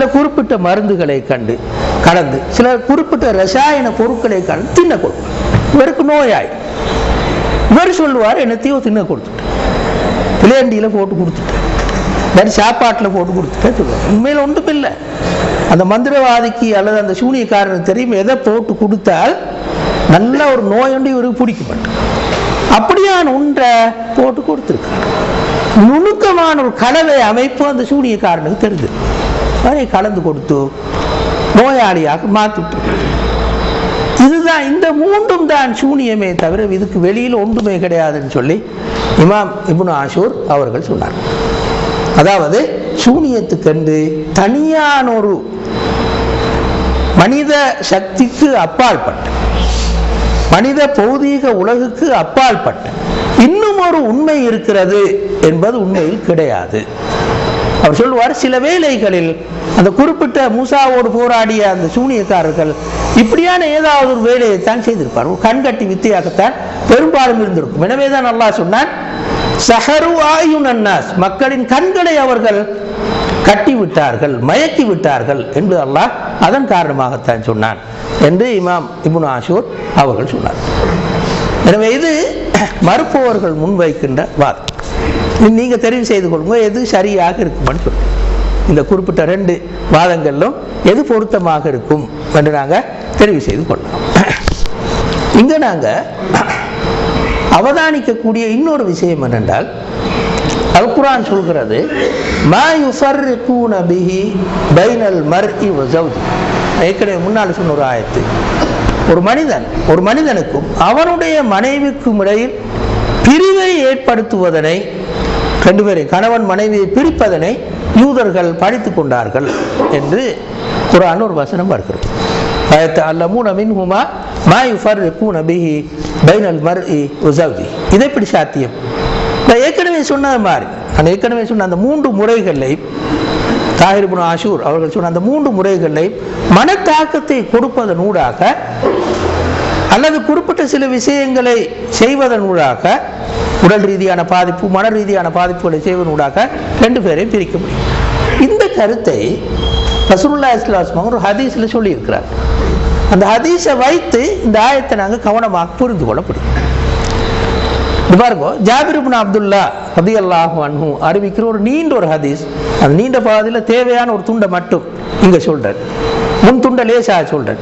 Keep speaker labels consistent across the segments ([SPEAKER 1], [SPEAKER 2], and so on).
[SPEAKER 1] சில குறிப்பிட்ட மருந்துகளை கண்டு கலந்து சில குறிப்பிட்ட ரசாயன பொருட்களை கலந்து தின்ன கொடுப்பார் இவருக்கு நோயாய் இவர் சொல்லுவார் என்னத்தையோ தின்ன கொடுத்துட்டேன் பிளேண்டியில போட்டு கொடுத்துட்டேன் வேறு சாப்பாட்டில் போட்டு கொடுத்துட்டேன் சொல்லுவார் உண்மையில் ஒன்றும் இல்லை அந்த மந்திரவாதிக்கு அல்லது அந்த சூனியக்காரனுக்கு தெரியும் எதை போட்டு கொடுத்தால் நல்ல ஒரு நோய் ஒன்று இவருக்கு பிடிக்க மாட்டேன் அப்படியான ஒன்றை போட்டு கொடுத்துருக்கார் நுணுக்கமான ஒரு கலவை அமைப்பு அந்த சூனியக்காரனுக்கு தெரிஞ்சு அதை கலந்து கொடுத்து நோயாளியாக மாற்றிட்டு இதுதான் இந்த மூன்றும் தான் சூனியமே தவிர இதுக்கு வெளியில் ஒன்றுமே கிடையாதுன்னு சொல்லி இமாம் இப்னு ஆஷூர் அவர்கள் சொன்னார் அதாவது சூனியத்துக்கென்று தனியான ஒரு மனித சக்திக்கு அப்பாற்பட்ட மனித பௌதீக உலகுக்கு அப்பாற்பட்ட இன்னும் ஒரு உண்மை இருக்கிறது என்பது உண்மையில் கிடையாது அவர் சொல்லுவார் சில வேளைகளில் அந்த குறிப்பிட்ட மூசாவோடு போராடிய அந்த சூனியக்காரர்கள் இப்படியான ஏதாவது ஒரு வேலையை தான் செய்திருப்பார் ஒரு கண்கட்டி வித்தையாகத்தான் பெரும்பாலும் இருந்திருக்கும் எனவே தான் அல்லாஹ் சொன்னான் சஹரு ஆயுன் அன்னாஸ் மக்களின் கண்களை அவர்கள் கட்டி விட்டார்கள் மயக்கி விட்டார்கள் என்று அல்லாஹ் அதன் காரணமாகத்தான் சொன்னான் என்று இமாம் இப்னு ஆஷூர் அவர்கள் சொன்னார் எனவே இது மறுப்பவர்கள் முன்வைக்கின்ற வாதம் நீ- நீங்க தெரிவு செய்து கொள்ளுங்க எது சரியாக இருக்கும்னு சொல்லுங்க இந்த குறிப்பிட்ட ரெண்டு வாதங்களிலும் எது பொருத்தமாக இருக்கும் என்று நாங்க தெரிவு செய்து கொள்ளலாம் இங்க நாங்க அவதானிக்கக்கூடிய இன்னொரு விஷயம் என்னென்றால் அல் குர்ஆன் சொல்கிறது மா யுஃபர்ரிகூன பிஹி பைனல் மர்இ வ ஜௌஜி ஏற்கனவே முன்னால் சொன்ன ஒரு ஆயத்து ஒரு மனிதன் ஒரு மனிதனுக்கும் அவனுடைய மனைவிக்கும் இடையில் பிரிவை ஏற்படுத்துவதனை ரெண்டு பேரை கணவன் மனைவியை பிரிப்பதனை யூதர்கள் படித்துக் கொண்டார்கள் என்று குர்ஆன் ஒரு வசனம் வருகிறது فَيَتَعَلَّمُونَ مِنْهُمَا مَا يُفَرِّقُونَ بِهِ بَيْنَ الْمَرْءِ وَزَوْجِهِ இது எப்படி சாத்தியம் நான் ஏற்கனவே சொன்னது மாதிரி நான் ஏற்கனவே சொன்ன அந்த மூன்று முறைகளை தாஹிர் இப்னு ஆஷூர் அவர்கள் சொன்ன அந்த மூன்று முறைகளை மனத்தாக்கத்தை கொடுப்பதன் ஊடாக அல்லது குறிப்பிட்ட சில விஷயங்களை செய்வதன் ஊடாக உடல் ரீதியான பாதிப்பு மன ரீதியான பாதிப்புகளை செய்வதன் ஊடாக ரெண்டு பேரையும் பிரிக்க முடியும் இந்த கருத்தை ரசூலுல்லா இஸ்லாம் ஒரு ஹதீஸில் சொல்லியிருக்கிறார் அந்த ஹதீஸை வைத்து இந்த ஆயத்தை நாங்கள் கவனமாக புரிந்து கொள்ள முடியும் இது பாருங்க ஜாபிர் இப்னு அப்துல்லா ரலியல்லாஹு அன்ஹு அறிவிக்கிற ஒரு நீண்ட ஒரு ஹதீஸ் அந்த நீண்ட பாதையில் தேவையான ஒரு துண்டை மட்டும் இங்க சொல்றேன் முன் துண்டை லேசா சொல்றேன்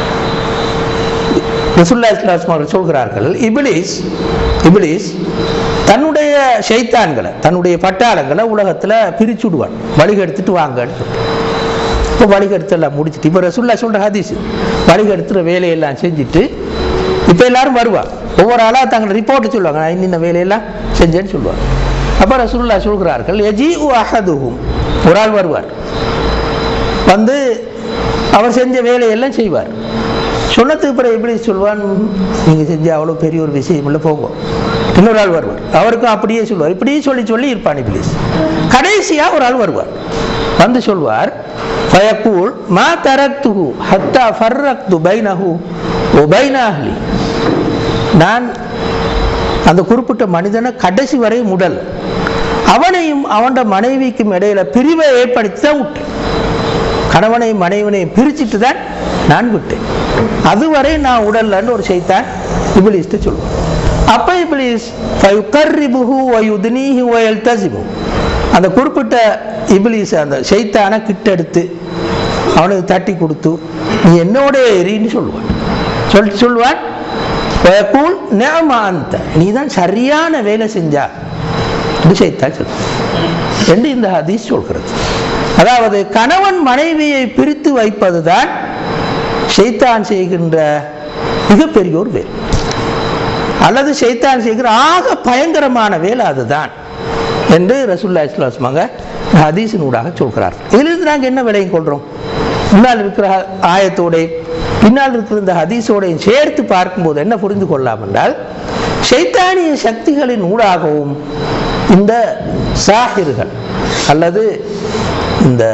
[SPEAKER 1] ரசூல்லா இஸ்லாம் அவர்கள் சொல்கிறார்கள் இபிலிஸ் இபிலிஸ் தன்னுடைய ஷைத்தான்களை தன்னுடைய பட்டாளங்களை உலகத்துல பிரிச்சு விடுவான் வழிகெடுத்துட்டு வாங்கன்னு சொல்லிட்டு இப்போ வழிகெடுத்தெல்லாம் முடிச்சிட்டு இப்போ ரசூல்லா சொல்ற ஹதீஸ் வழிகெடுத்துற வேலையெல்லாம் செஞ்சுட்டு இப்போ எல்லாரும் வருவா ஒவ்வொரு ஆளாக தங்களை ரிப்போர்ட் சொல்லுவாங்க நான் இன்னின்ன வேலையெல்லாம் செஞ்சேன்னு சொல்லுவாங்க அப்போ ரசூல்லா சொல்கிறார்கள் எஜி உ அஹதுஹும் ஒரு ஆள் வருவார் வந்து அவர் செஞ்ச வேலையெல்லாம் செய்வார் சொன்னதுக்கு பிறகு எப்படி சொல்வான் நீங்கள் செஞ்ச அவ்வளோ பெரிய ஒரு விஷயம் இல்லை போங்க இன்னொரு ஆள் வருவார் அவருக்கும் அப்படியே சொல்வார் இப்படியே சொல்லி சொல்லி இருப்பான் இப்ளீஸ் கடைசியா ஒரு ஆள் வருவார் வந்து சொல்வார் ஃபயக்கூல் மா தரக்துஹு ஹத்தா ஃபர்ரக்து பைனஹு ஒ பைன அஹ்லி நான் அந்த குறிப்பிட்ட மனிதனை கடைசி வரை முடல் அவனையும் அவனோட மனைவிக்கும் இடையில பிரிவை ஏற்படுத்தி தான் விட்டேன் கணவனையும் மனைவனையும் பிரிச்சுட்டு தான் நான் விட்டேன் அதுவரை நான் உடல்லன்னு ஒரு செய்தான் இபிலிஸ்ட்டு சொல்லுவேன் அப்ப இபிலிஸ் ஃபயுகர்ரிபுஹு வயுத்னீஹி வயல்தஸிமு அந்த குறிப்பிட்ட இபிலிஸ் அந்த ஷைத்தானை கிட்டெடுத்து அவனுக்கு தட்டி கொடுத்து நீ என்னோட எரின்னு சொல்லுவான் சொல்லிட்டு சொல்லுவான் வயக்கூல் நேமா அந்த நீ தான் சரியான வேலை செஞ்சா இது ஷைத்தான் சொல்லுவான் என்று இந்த ஹதீஸ் சொல்கிறது அதாவது கணவன் மனைவியை பிரித்து வைப்பதுதான் ஷைத்தான் செய்கின்ற மிகப்பெரிய ஒரு வேலை அல்லது ஷைத்தான் செய்கிற ஆக பயங்கரமான வேலை அதுதான் என்று ரசூல்லா இஸ்லாஸ்மாங்க ஹதீஸின் ஊடாக சொல்கிறார் இதிலிருந்து நாங்கள் என்ன விலையும் கொள்றோம் முன்னால் இருக்கிற ஆயத்தோட பின்னால் இருக்கிற இந்த ஹதீஸோடையும் சேர்த்து பார்க்கும்போது என்ன புரிந்து கொள்ளலாம் என்றால் ஷைத்தானிய சக்திகளின் ஊடாகவும் இந்த சாஹிர்கள் அல்லது இந்த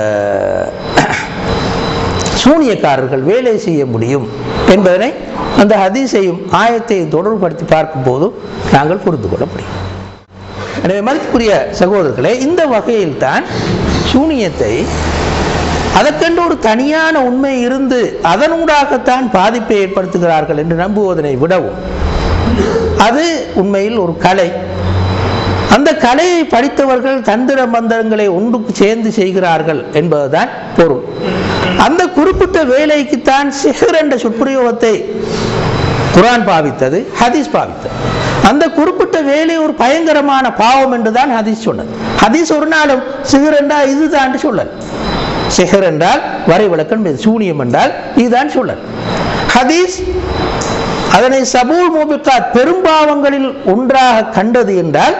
[SPEAKER 1] சூனியக்காரர்கள் வேலை செய்ய முடியும் என்பதனை அந்த ஹதீஸையும் ஆயத்தையும் தொடர்புபடுத்தி பார்க்கும்போது நாங்கள் புரிந்து கொள்ள முடியும் எனவே மதிப்புக்குரிய சகோதரர்களே இந்த வகையில் தான் சூனியத்தை அதற்கென்று ஒரு தனியான உண்மை இருந்து அதனூடாகத்தான் பாதிப்பை ஏற்படுத்துகிறார்கள் என்று நம்புவதனை விடவும் அது உண்மையில் ஒரு கலை அந்த கலையை படித்தவர்கள் தந்திர மந்திரங்களை ஒன்றுக்கு சேர்ந்து செய்கிறார்கள் என்பதுதான் பொருள் அந்த குறிப்பிட்ட வேலைக்குத்தான் சிஹர் என்ற சொற்பிரயோகத்தை குரான் பாவித்தது ஹதீஸ் பாவித்தது அந்த குறிப்பிட்ட வேலை ஒரு பயங்கரமான பாவம் என்றுதான் ஹதீஸ் சொன்னது ஹதீஸ் ஒரு நாளும் சிஹர் என்றால் இதுதான் சொல்லல் சிஹர் என்றால் வரை விளக்கம் சூனியம் என்றால் இதுதான் சொல்லல் ஹதீஸ் அதனை சபூல் மூபிக்காத் பெரும்பாவங்களில் ஒன்றாக கண்டது என்றால்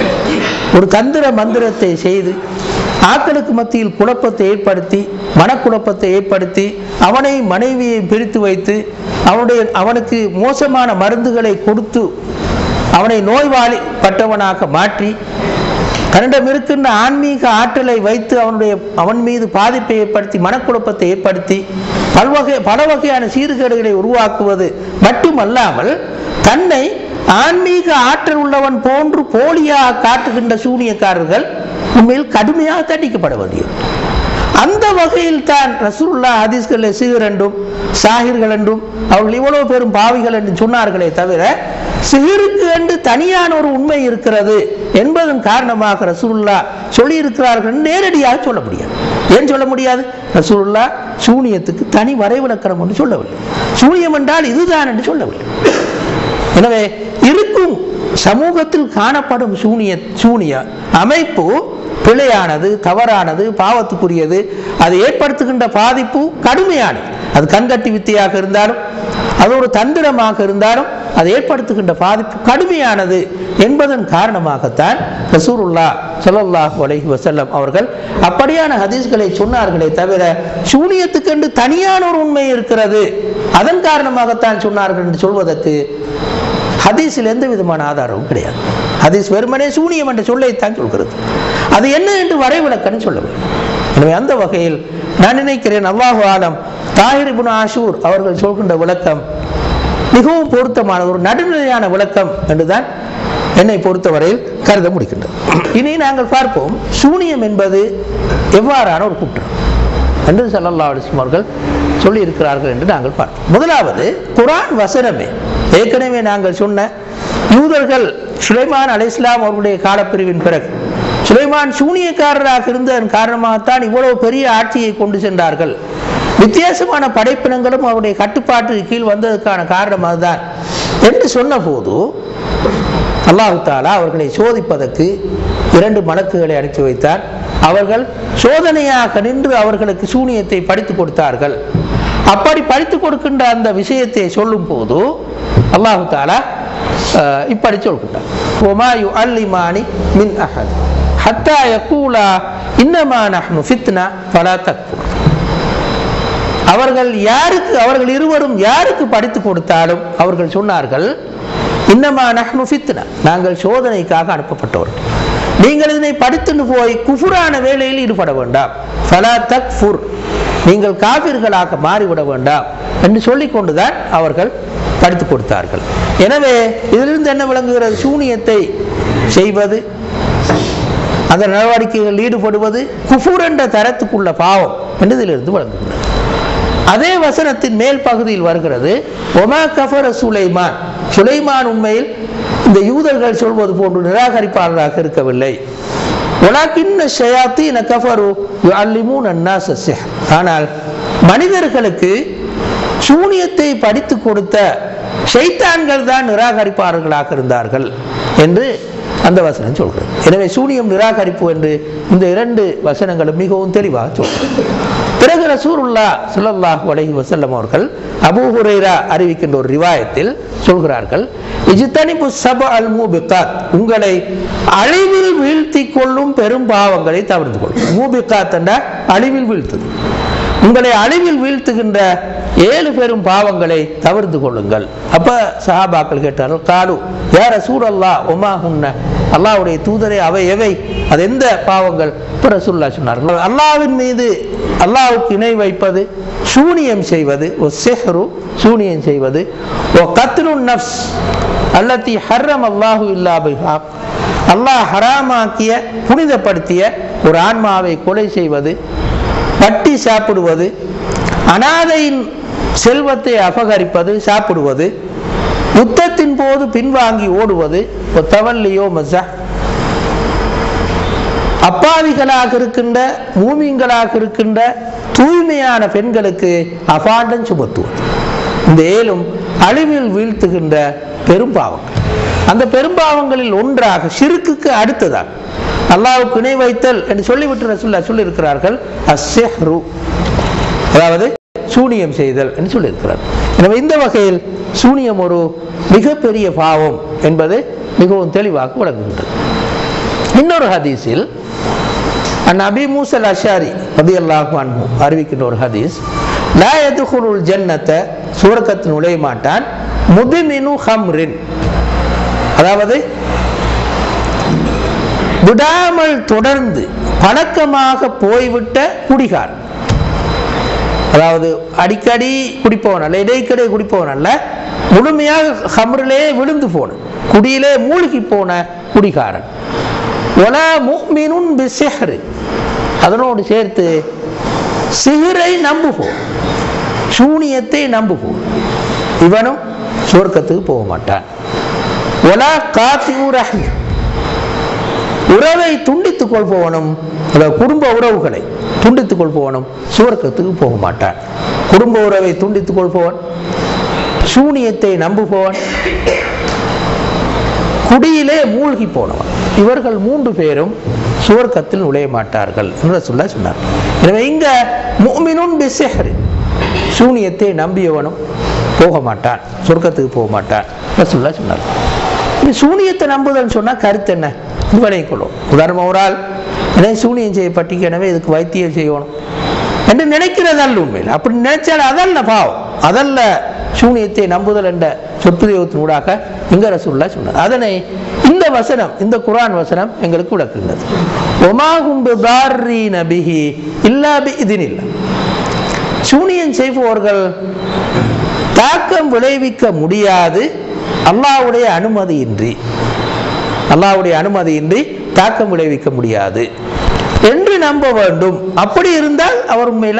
[SPEAKER 1] ஒரு தந்திர மந்திரத்தை செய்து ஆக்களுக்கு மத்தியில் குழப்பத்தை ஏற்படுத்தி மனக்குழப்பத்தை ஏற்படுத்தி அவனை மனைவியை பிரித்து வைத்து அவனுடைய அவனுக்கு மோசமான மருந்துகளை கொடுத்து அவனை நோய்வாளி பட்டவனாக மாற்றி தன்னிடம் இருக்கின்ற ஆன்மீக ஆற்றலை வைத்து அவனுடைய அவன் மீது பாதிப்பை ஏற்படுத்தி மனக்குழப்பத்தை ஏற்படுத்தி பல்வகை பல வகையான சீர்கேடுகளை உருவாக்குவது மட்டுமல்லாமல் தன்னை ஆன்மீக ஆற்றல் உள்ளவன் போன்று போலியாக காட்டுகின்ற சூனியக்காரர்கள் உண்மையில் கடுமையாக தண்டிக்கப்பட வேண்டியது அந்த வகையில் தான் ரசூல்லா ஹதீஸ்களை சிகர் என்றும் சாகிர்கள் என்றும் அவர்கள் இவ்வளவு பெரும் பாவிகள் என்று சொன்னார்களே தவிர சிகிருக்கு என்று தனியான ஒரு உண்மை இருக்கிறது என்பதன் காரணமாக ரசூல்லா சொல்லியிருக்கிறார்கள் நேரடியாக சொல்ல முடியாது ஏன் சொல்ல முடியாது ரசூல்லா சூனியத்துக்கு தனி வரைவிலக்கணம் என்று சொல்லவில்லை சூனியம் என்றால் இதுதான் என்று சொல்லவில்லை எனவே இருக்கும் சமூகத்தில் காணப்படும் சூனிய சூனிய அமைப்பு பிழையானது தவறானது பாவத்துக்குரியது அது ஏற்படுத்துகின்ற பாதிப்பு கடுமையானது அது கண்கட்டி வித்தையாக இருந்தாலும் அது ஒரு தந்திரமாக இருந்தாலும் அது ஏற்படுத்துகின்ற பாதிப்பு கடுமையானது என்பதன் காரணமாகத்தான் ரசூருல்லா ஸல்லல்லாஹு அலைஹி வஸல்லம் அவர்கள் அப்படியான ஹதீஸ்களை சொன்னார்களே தவிர சூனியத்துக்கென்று தனியான ஒரு உண்மை இருக்கிறது அதன் காரணமாகத்தான் சொன்னார்கள் என்று சொல்வதற்கு ஹதீஸில் எந்த விதமான ஆதாரமும் கிடையாது ஹதீஸ் வெறுமனே சூனியம் என்ற சொல்லைத்தான் சொல்கிறது அது என்ன என்று வரைவிலக்கன்னு சொல்லவில்லை எனவே அந்த வகையில் நான் நினைக்கிறேன் அல்லாஹு ஆலம் தாஹிர் இப்னு ஆஷூர் அவர்கள் சொல்கின்ற விளக்கம் மிகவும் பொருத்தமான ஒரு நடுநிலையான விளக்கம் என்றுதான் என்னை பொறுத்தவரையில் கருத முடிக்கின்றது இனி நாங்கள் பார்ப்போம் சூனியம் என்பது எவ்வாறான ஒரு குற்றம் என்று சல்லல்லா அலிஸ்லாம் அவர்கள் சொல்லி இருக்கிறார்கள் என்று நாங்கள் பார்ப்போம் முதலாவது குரான் வசனமே ஏற்கனவே நாங்கள் சொன்ன யூதர்கள் சுலைமான் அலை இஸ்லாம் அவர்களுடைய காலப்பிரிவின் பிறகு சுலைமான் சூனியக்காரராக இருந்ததன் காரணமாகத்தான் இவ்வளவு பெரிய ஆட்சியை கொண்டு சென்றார்கள் வித்தியாசமான படைப்பினங்களும் அவருடைய கட்டுப்பாட்டுக்கு கீழ் வந்ததற்கான காரணம் அதுதான் என்று சொன்ன போது அல்லாஹு தாலா அவர்களை சோதிப்பதற்கு இரண்டு மலக்குகளை அனுப்பி வைத்தார் அவர்கள் சோதனையாக நின்று அவர்களுக்கு சூனியத்தை படித்து கொடுத்தார்கள் அப்படி படித்து கொடுக்கின்ற அந்த விஷயத்தை சொல்லும் போது அல்லாஹு தாலா அஹ், இப்படி சொல்கின்றார் ஒமா யு அல்லிமானி மின் அஹத் ஹத்தா யக்கூலா இன்னமா நஹ்னு ஃபித்னா ஃபலா தக்ஃபுர் அவர்கள் யாருக்கு அவர்கள் இருவரும் யாருக்கு படித்து கொடுத்தாலும் அவர்கள் சொன்னார்கள் இன்னமா நஹ்னு ஃபித்னா நாங்கள் சோதனைக்காக அனுப்பப்பட்டவர்கள் நீங்கள் இதனை படித்துன்னு போய் குஃபுரான வேலையில் ஈடுபட வேண்டாம் ஃபலா தக்ஃபுர் நீங்கள் காபிர்களாக மாறிவிட வேண்டாம் என்று சொல்லிக் கொண்டுதான் அவர்கள் படித்து கொடுத்தார்கள் எனவே இதிலிருந்து என்ன விளங்குகிறது சூனியத்தை செய்வது அந்த நடவடிக்கைகளில் ஈடுபடுவது குஃபுர் என்ற தரத்துக்குள்ள பாவம் என்று இதிலிருந்து விளங்குகிறது அதே வசனத்தின் மேல் பகுதியில் வருகிறது ஒமா கஃபர சுலைமான் சுலைமான் உண்மையில் இந்த யூதர்கள் சொல்வது போன்று நிராகரிப்பாளராக இருக்கவில்லை உலகின்ன ஷயாத்தீன கஃபரு யுஅல்லிமூன அன்னாஸ சிஹ் ஆனால் மனிதர்களுக்கு சூனியத்தை படித்து கொடுத்த ஷைத்தான்கள் தான் நிராகரிப்பாளர்களாக இருந்தார்கள் என்று அந்த வசனம் சொல்கிறது எனவே சூனியம் நிராகரிப்பு என்று இந்த இரண்டு வசனங்களும் மிகவும் தெளிவாக சொல்கிறது பிறகு ரசூலுல்லா ஸல்லல்லாஹு அலைஹி வஸல்லம் அவர்கள் அபூ ஹுரைரா அறிவிக்கின்ற ஒரு ரிவாயத்தில் சொல்கிறார்கள் இஜ்தனிபு சப அல் மூபிகாத் உங்களை அழிவில் வீழ்த்தி கொள்ளும் பெரும் பாவங்களை தவிர்த்து கொள்ளும் மூபிகாத் என்ற அழிவில் வீழ்த்துது உங்களை அழிவில் வீழ்த்துகின்ற ஏழு பெரும் பாவங்களை தவிர்த்து கொள்ளுங்கள் அப்ப சஹாபாக்கள் கேட்டார்கள் காலு யார சூழல்லா ஒமா உன்ன அல்லாஹ்வுடைய தூதரே அவை எவை அது எந்த பாவங்கள் இப்ப ரசூல்லா சொன்னார்கள் அல்லாஹ்வின் மீது அல்லாஹ்வுக்கு இணை வைப்பது சூனியம் செய்வது ஓ செஹ்ரு சூனியம் செய்வது ஓ கத்ரு நஃப்ஸ் அல்லத்தி ஹர்ரம் அல்லாஹு இல்லா பிஹாக் அல்லாஹ் ஹராமாக்கிய புனிதப்படுத்திய ஒரு ஆன்மாவை கொலை செய்வது வட்டி சாப்பிடுவது அனாதையின் செல்வத்தை அபகரிப்பது சாப்பிடுவது யுத்தத்தின் போது பின்வாங்கி ஓடுவது தவல்லியோ மசா அப்பாவிகளாக இருக்கின்ற மூமிங்களாக இருக்கின்ற தூய்மையான பெண்களுக்கு அபாண்டம் சுமத்துவது இந்த ஏழும் அழிவில் வீழ்த்துகின்ற பெரும்பாவங்கள் அந்த பெரும்பாவங்களில் ஒன்றாக சிறுக்குக்கு அடுத்ததாக அல்லாவுக்கு இணை வைத்தல் என்று சொல்லிவிட்டு ரசுல்லா சொல்லியிருக்கிறார்கள் அஸ்ஸெஹ்ரு அதாவது சூனியம் செய்தல் என்று சொல்லியிருக்கிறார் எனவே இந்த வகையில் சூனியம் ஒரு மிகப்பெரிய பாவம் என்பது மிகவும் தெளிவாக விளங்குகின்றது இன்னொரு ஹதீஸில் அன் அபி மூசல் அஷாரி ரதி அல்லாஹு அன்ஹு அறிவிக்கின்ற ஒரு ஹதீஸ் லா எதுகுருள் ஜன்னத்தை சூரக்கத்தில் நுழைய மாட்டான் முதுமினு ஹம்ரின் அதாவது விடாமல் தொடர்ந்து பழக்கமாக போய்விட்ட குடிகார் அதாவது அடிக்கடி குடிப்பவன் அல்ல இடைக்கடை குடிப்பவன் அல்ல முழுமையாக ஹம்ரிலே விழுந்து போன குடியிலே மூழ்கி போன குடிகாரன் ஒலா முக்மினுன் பிசிஹ்ரு அதனோடு சேர்த்து சிஹரை நம்புவோம் சூனியத்தை நம்புவோம் இவனும் சொர்க்கத்துக்கு போக மாட்டான் ஒலா காத்தி ரஹ்மி உறவை துண்டித்துக் கொள்பவனும் அதாவது குடும்ப உறவுகளை துண்டித்துக் கொள்பவனும் சுவர்க்கத்துக்கு போக மாட்டான் குடும்ப உறவை துண்டித்துக் கொள்பவன் சூனியத்தை நம்புபவன் குடியிலே மூழ்கி போனவன் இவர்கள் மூன்று பேரும் சுவர்க்கத்தில் நுழைய மாட்டார்கள் என்று சொல்ல சொன்னார் எனவே இங்க முஃமினுன் பிசிஹ்ரி சூனியத்தை நம்பியவனும் போக மாட்டான் சொர்க்கத்துக்கு போக மாட்டான் ரசூல்லா சொன்னார் இந்த சூனியத்தை நம்புதல்னு சொன்னா கருத்து என்ன விளையும் கொள்ளும் உதாரணம் ஒரு ஆள் எனவே சூனியம் செய்யப்பட்டிக்கு எனவே இதுக்கு வைத்தியம் செய்யணும் என்று நினைக்கிறது அல்ல உண்மையில் அப்படி நினைச்சால் அதல்ல பாவம் அதல்ல சூனியத்தை நம்புதல் என்ற சொற்புதயத்தின் ஊடாக இங்க ரசூல்லா சொன்னார் அதனை இந்த வசனம் இந்த குர்ஆன் வசனம் எங்களுக்கு விளக்குகிறது ஒமாகும் பிதாரி நபிஹி இல்லா பி இதினில்ல சூனியம் செய்பவர்கள் தாக்கம் விளைவிக்க முடியாது அல்லாஹ்வுடைய அனுமதியின்றி அல்லாஹ்வுடைய அனுமதியின்றி தாக்கம் விளைவிக்க முடியாது என்று நம்ப வேண்டும் அப்படி இருந்தால் அவர் உண்மையில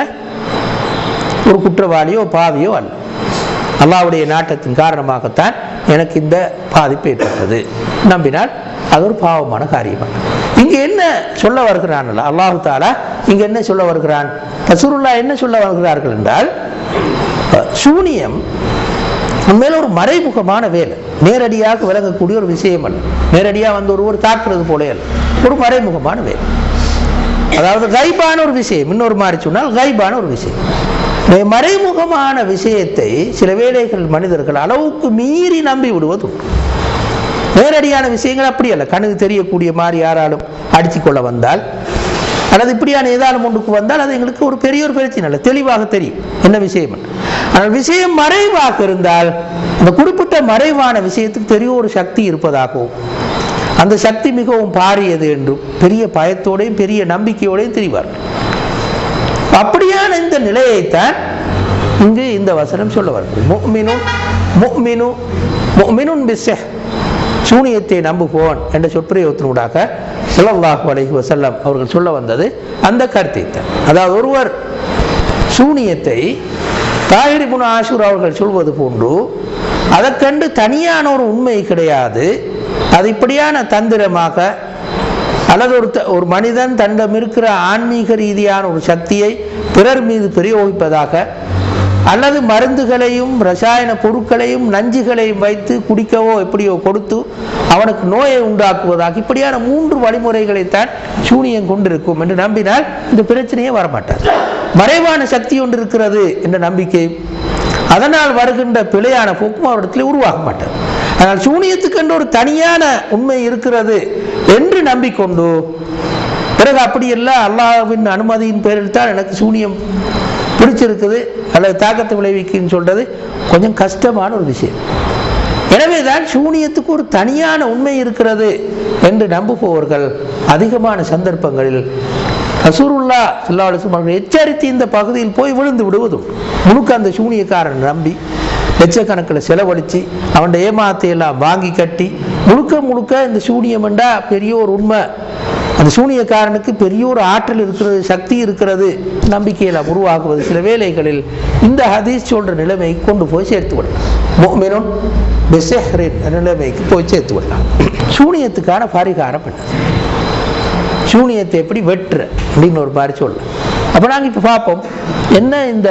[SPEAKER 1] ஒரு குற்றவாளியோ பாவியோ அல்ல அல்லாஹ்வுடைய நாட்டத்தின் காரணமாகத்தான் எனக்கு இந்த பாதிப்பு ஏற்பட்டது நம்பினால் அது ஒரு பாவமான காரியம் இங்க என்ன சொல்ல வருகிறான் அல்லாஹு தாலா இங்க என்ன சொல்ல வருகிறான் ரசூலுல்லா என்ன சொல்ல வருகிறார்கள் என்றால் அஹ், சூனியம் உண்மையில ஒரு மறைமுகமான வேலை நேரடியாக விளங்கக்கூடிய ஒரு விஷயம் அல்ல நேரடியாக வந்து ஒருவர் தாக்குறது போல அல்ல ஒரு மறைமுகமான வேலை அதாவது கைபான ஒரு விஷயம் இன்னொரு மாதிரி சொன்னால் கைபான ஒரு விஷயம் இந்த மறைமுகமான விஷயத்தை சில வேளைகள் மனிதர்கள் அளவுக்கு மீறி நம்பி விடுவது உண்டு நேரடியான விஷயங்கள் அப்படி அல்ல கண்ணுக்கு தெரியக்கூடிய மாதிரி யாராலும் அடித்து கொள்ள வந்தால் அல்லது இப்படியான ஏதாலும் ஒன்றுக்கு வந்தால் அது எங்களுக்கு ஒரு பெரிய ஒரு பிரச்சனை இல்லை தெளிவாக தெரியும் என்ன விஷயம் என்று. ஆனால் விஷயம் மறைவாக இருந்தால் அந்த குறிப்பிட்ட மறைவான விஷயத்துக்கு பெரிய ஒரு சக்தி இருப்பதாகவும் அந்த சக்தி மிகவும் பாரியது என்றும் பெரிய பயத்தோடையும் பெரிய நம்பிக்கையோடையும் தெரிவார்கள் அப்படியான இந்த நிலையைத்தான் இங்கு இந்த வசனம் சொல்ல வருது முஃமினு முஃமினு முஃமினுன் பிஸ்ஸஹ் சூனியத்தை நம்புவோன் என்ற சொற்பிரயோகத்தினூடாக ஸல்லல்லாஹு அலைஹி வஸல்லம் அவர்கள் சொல்ல வந்தது அந்த கருத்தை தான் அதாவது ஒருவர் சூனியத்தை தாயிரி குண ஆஷூர் அவர்கள் சொல்வது போன்று அதைக் கண்டு தனியான ஒரு உண்மை கிடையாது அது இப்படியான தந்திரமாக அல்லது ஒரு த- ஒரு மனிதன் தன்னிடம் இருக்கிற ஆன்மீக ரீதியான ஒரு சக்தியை பிறர் மீது பிரயோகிப்பதாக அல்லது மருந்துகளையும் ரசாயன பொருட்களையும் நஞ்சுகளையும் வைத்து குடிக்கவோ எப்படியோ கொடுத்து அவனுக்கு நோயை உண்டாக்குவதாக இப்படியான மூன்று வழிமுறைகளைத்தான் சூனியம் கொண்டிருக்கும் என்று நம்பினால் இந்த பிரச்சனையே வரமாட்டாது மறைவான சக்தி ஒன்று இருக்கிறது என்ற நம்பிக்கை அதனால் வருகின்ற பிழையான போக்கும் அவரிடத்தில் உருவாக மாட்டார் ஆனால் சூனியத்துக்கு என்று ஒரு தனியான உண்மை இருக்கிறது என்று நம்பிக்கொண்டு பிறகு அப்படி எல்லாம் அல்லாஹ்வின் அனுமதியின் பேரில் தான் எனக்கு சூனியம் பிடிச்சிருக்குது அல்லது தாக்கத்தை விளைவிக்குன்னு சொல்றது கொஞ்சம் கஷ்டமான ஒரு விஷயம் எனவே தான் சூனியத்துக்கு ஒரு தனியான உண்மை இருக்கிறது என்று நம்புபவர்கள் அதிகமான சந்தர்ப்பங்களில் ரசூருல்லா ஸல்லல்லாஹு அலைஹி வஸல்லம் அவர்கள் எச்சரித்து இந்த பகுதியில் போய் விழுந்து விடுவதும் முழுக்க அந்த சூனியக்காரன் நம்பி லட்சக்கணக்கில் செலவழித்து அவன் ஏமாத்தை எல்லாம் வாங்கி கட்டி முழுக்க முழுக்க இந்த சூனியம் என்றா பெரிய ஒரு உண்மை அந்த சூனியக்காரனுக்கு பெரிய ஒரு ஆற்றல் இருக்கிறது சக்தி இருக்கிறது நம்பிக்கையில உருவாக்குவது சில வேளைகளில் இந்த ஹதீஸ் சொல்ற நிலைமை கொண்டு போய் சேர்த்து விடலாம் முஃமினுன் பிசிஹ்ரின் நிலைமைக்கு போய் சேர்த்து விடலாம் சூனியத்துக்கான பரிகாரம் பண்ணது சூனியத்தை எப்படி வெட்டுற அப்படின்னு ஒரு மாதிரி சொல்லலாம் அப்போ நாங்கள் இப்போ பார்ப்போம் என்ன இந்த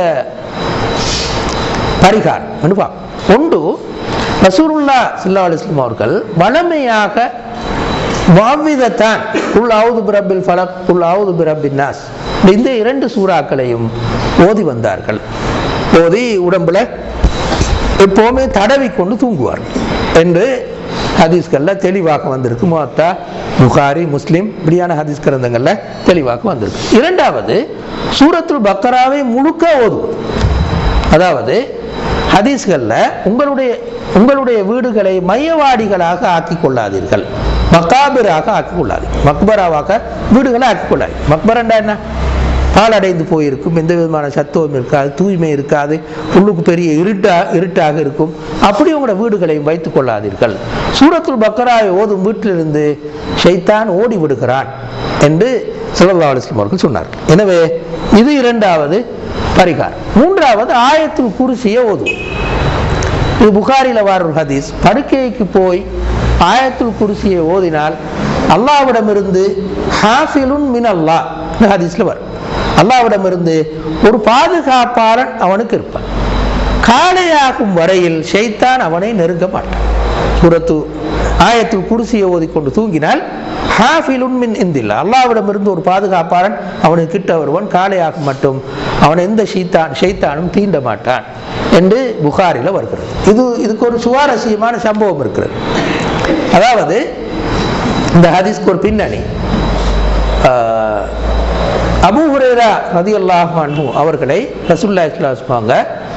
[SPEAKER 1] பரிகாரம் என்று பார்ப்போம் ஒன்று ரசூருல்லா சில்லா அலிஸ்லாம் அவர்கள் வளமையாக வாவிதத்தான் குல் அவுது பிரபில் ஃபலக் குல் அவுது பிரபின் நாஸ் இந்த இரண்டு சூறாக்களையும் ஓதி வந்தார்கள் ஓதி உடம்புல எப்போவுமே தடவி கொண்டு தூங்குவார் என்று ஹதீஸ்கள்ல தெளிவாக வந்திருக்கு மொத்தா புகாரி முஸ்லிம் இப்படியான ஹதீஸ் கிரந்தங்கள்ல தெளிவாக வந்திருக்கு இரண்டாவது சூரத்துல் பக்கராவை முழுக்க ஓதுவது அதாவது ஹதீஸ்கள்ல உங்களுடைய உங்களுடைய வீடுகளை மையவாடிகளாக ஆக்கிக் கொள்ளாதீர்கள் மக்காபிராக ஆக்கிக் கொள்ளாதீர்கள் மக்பராவாக வீடுகளை ஆக்கிக் கொள்ளாது மக்பரண்டா என்ன பாலடைந்து போயிருக்கும் எந்த விதமான சத்துவம் இருக்காது தூய்மை இருக்காது உள்ளுக்கு பெரிய இருட்டா இருட்டாக இருக்கும் அப்படி உங்களோட வீடுகளையும் வைத்துக் கொள்ளாதீர்கள் சூரத்துல் பக்கராவை ஓதும் வீட்டிலிருந்து ஷைத்தான் ஓடி விடுகிறான் என்று சல்லல்லாஹு அலைஹி வஸல்லம் அவர்கள் சொன்னார் எனவே இது இரண்டாவது பரிகாரம் மூன்றாவது ஆயத்துல் குருசியை ஓதும் இது புகாரில வார ஒரு ஹதீஸ் படுக்கைக்கு போய் ஆயத்துல் குருசியை ஓதினால் அல்லாவிடமிருந்து ஹாஃபிலுன் மின் அல்லாஹ் இந்த ஹதீஸ்ல வரும் அல்லாவிடமிருந்து ஒரு பாதுகாப்பாளன் அவனுக்கு இருப்பான் காலையாகும் வரையில் ஷைத்தான் அவனை நெருங்க மாட்டான் சூரத்து ஆயத்தில் குருசியை ஓதிக்கொண்டு தூங்கினால் ஹாஃபிலுன் மின் இந்தில்லா அல்லாவிடமிருந்து ஒரு பாதுகாப்பாளன் அவனுக்கு கிட்ட வருவான் காலையாகும் மட்டும் அவன் எந்த ஷீத்தான் ஷைத்தானும் தீண்ட மாட்டான் என்று புகாரில வருகிறது இது இதுக்கு ஒரு சுவாரஸ்யமான சம்பவம் இருக்கிறது அதாவது இந்த ஹதீஸ்க்கு ஒரு பின்னணி ஆஹ், அபூ ஹுரைரா ரதியல்லாஹு அன்ஹு அவர்களை ரசூல்லா இஸ்லாஸ்மாங்க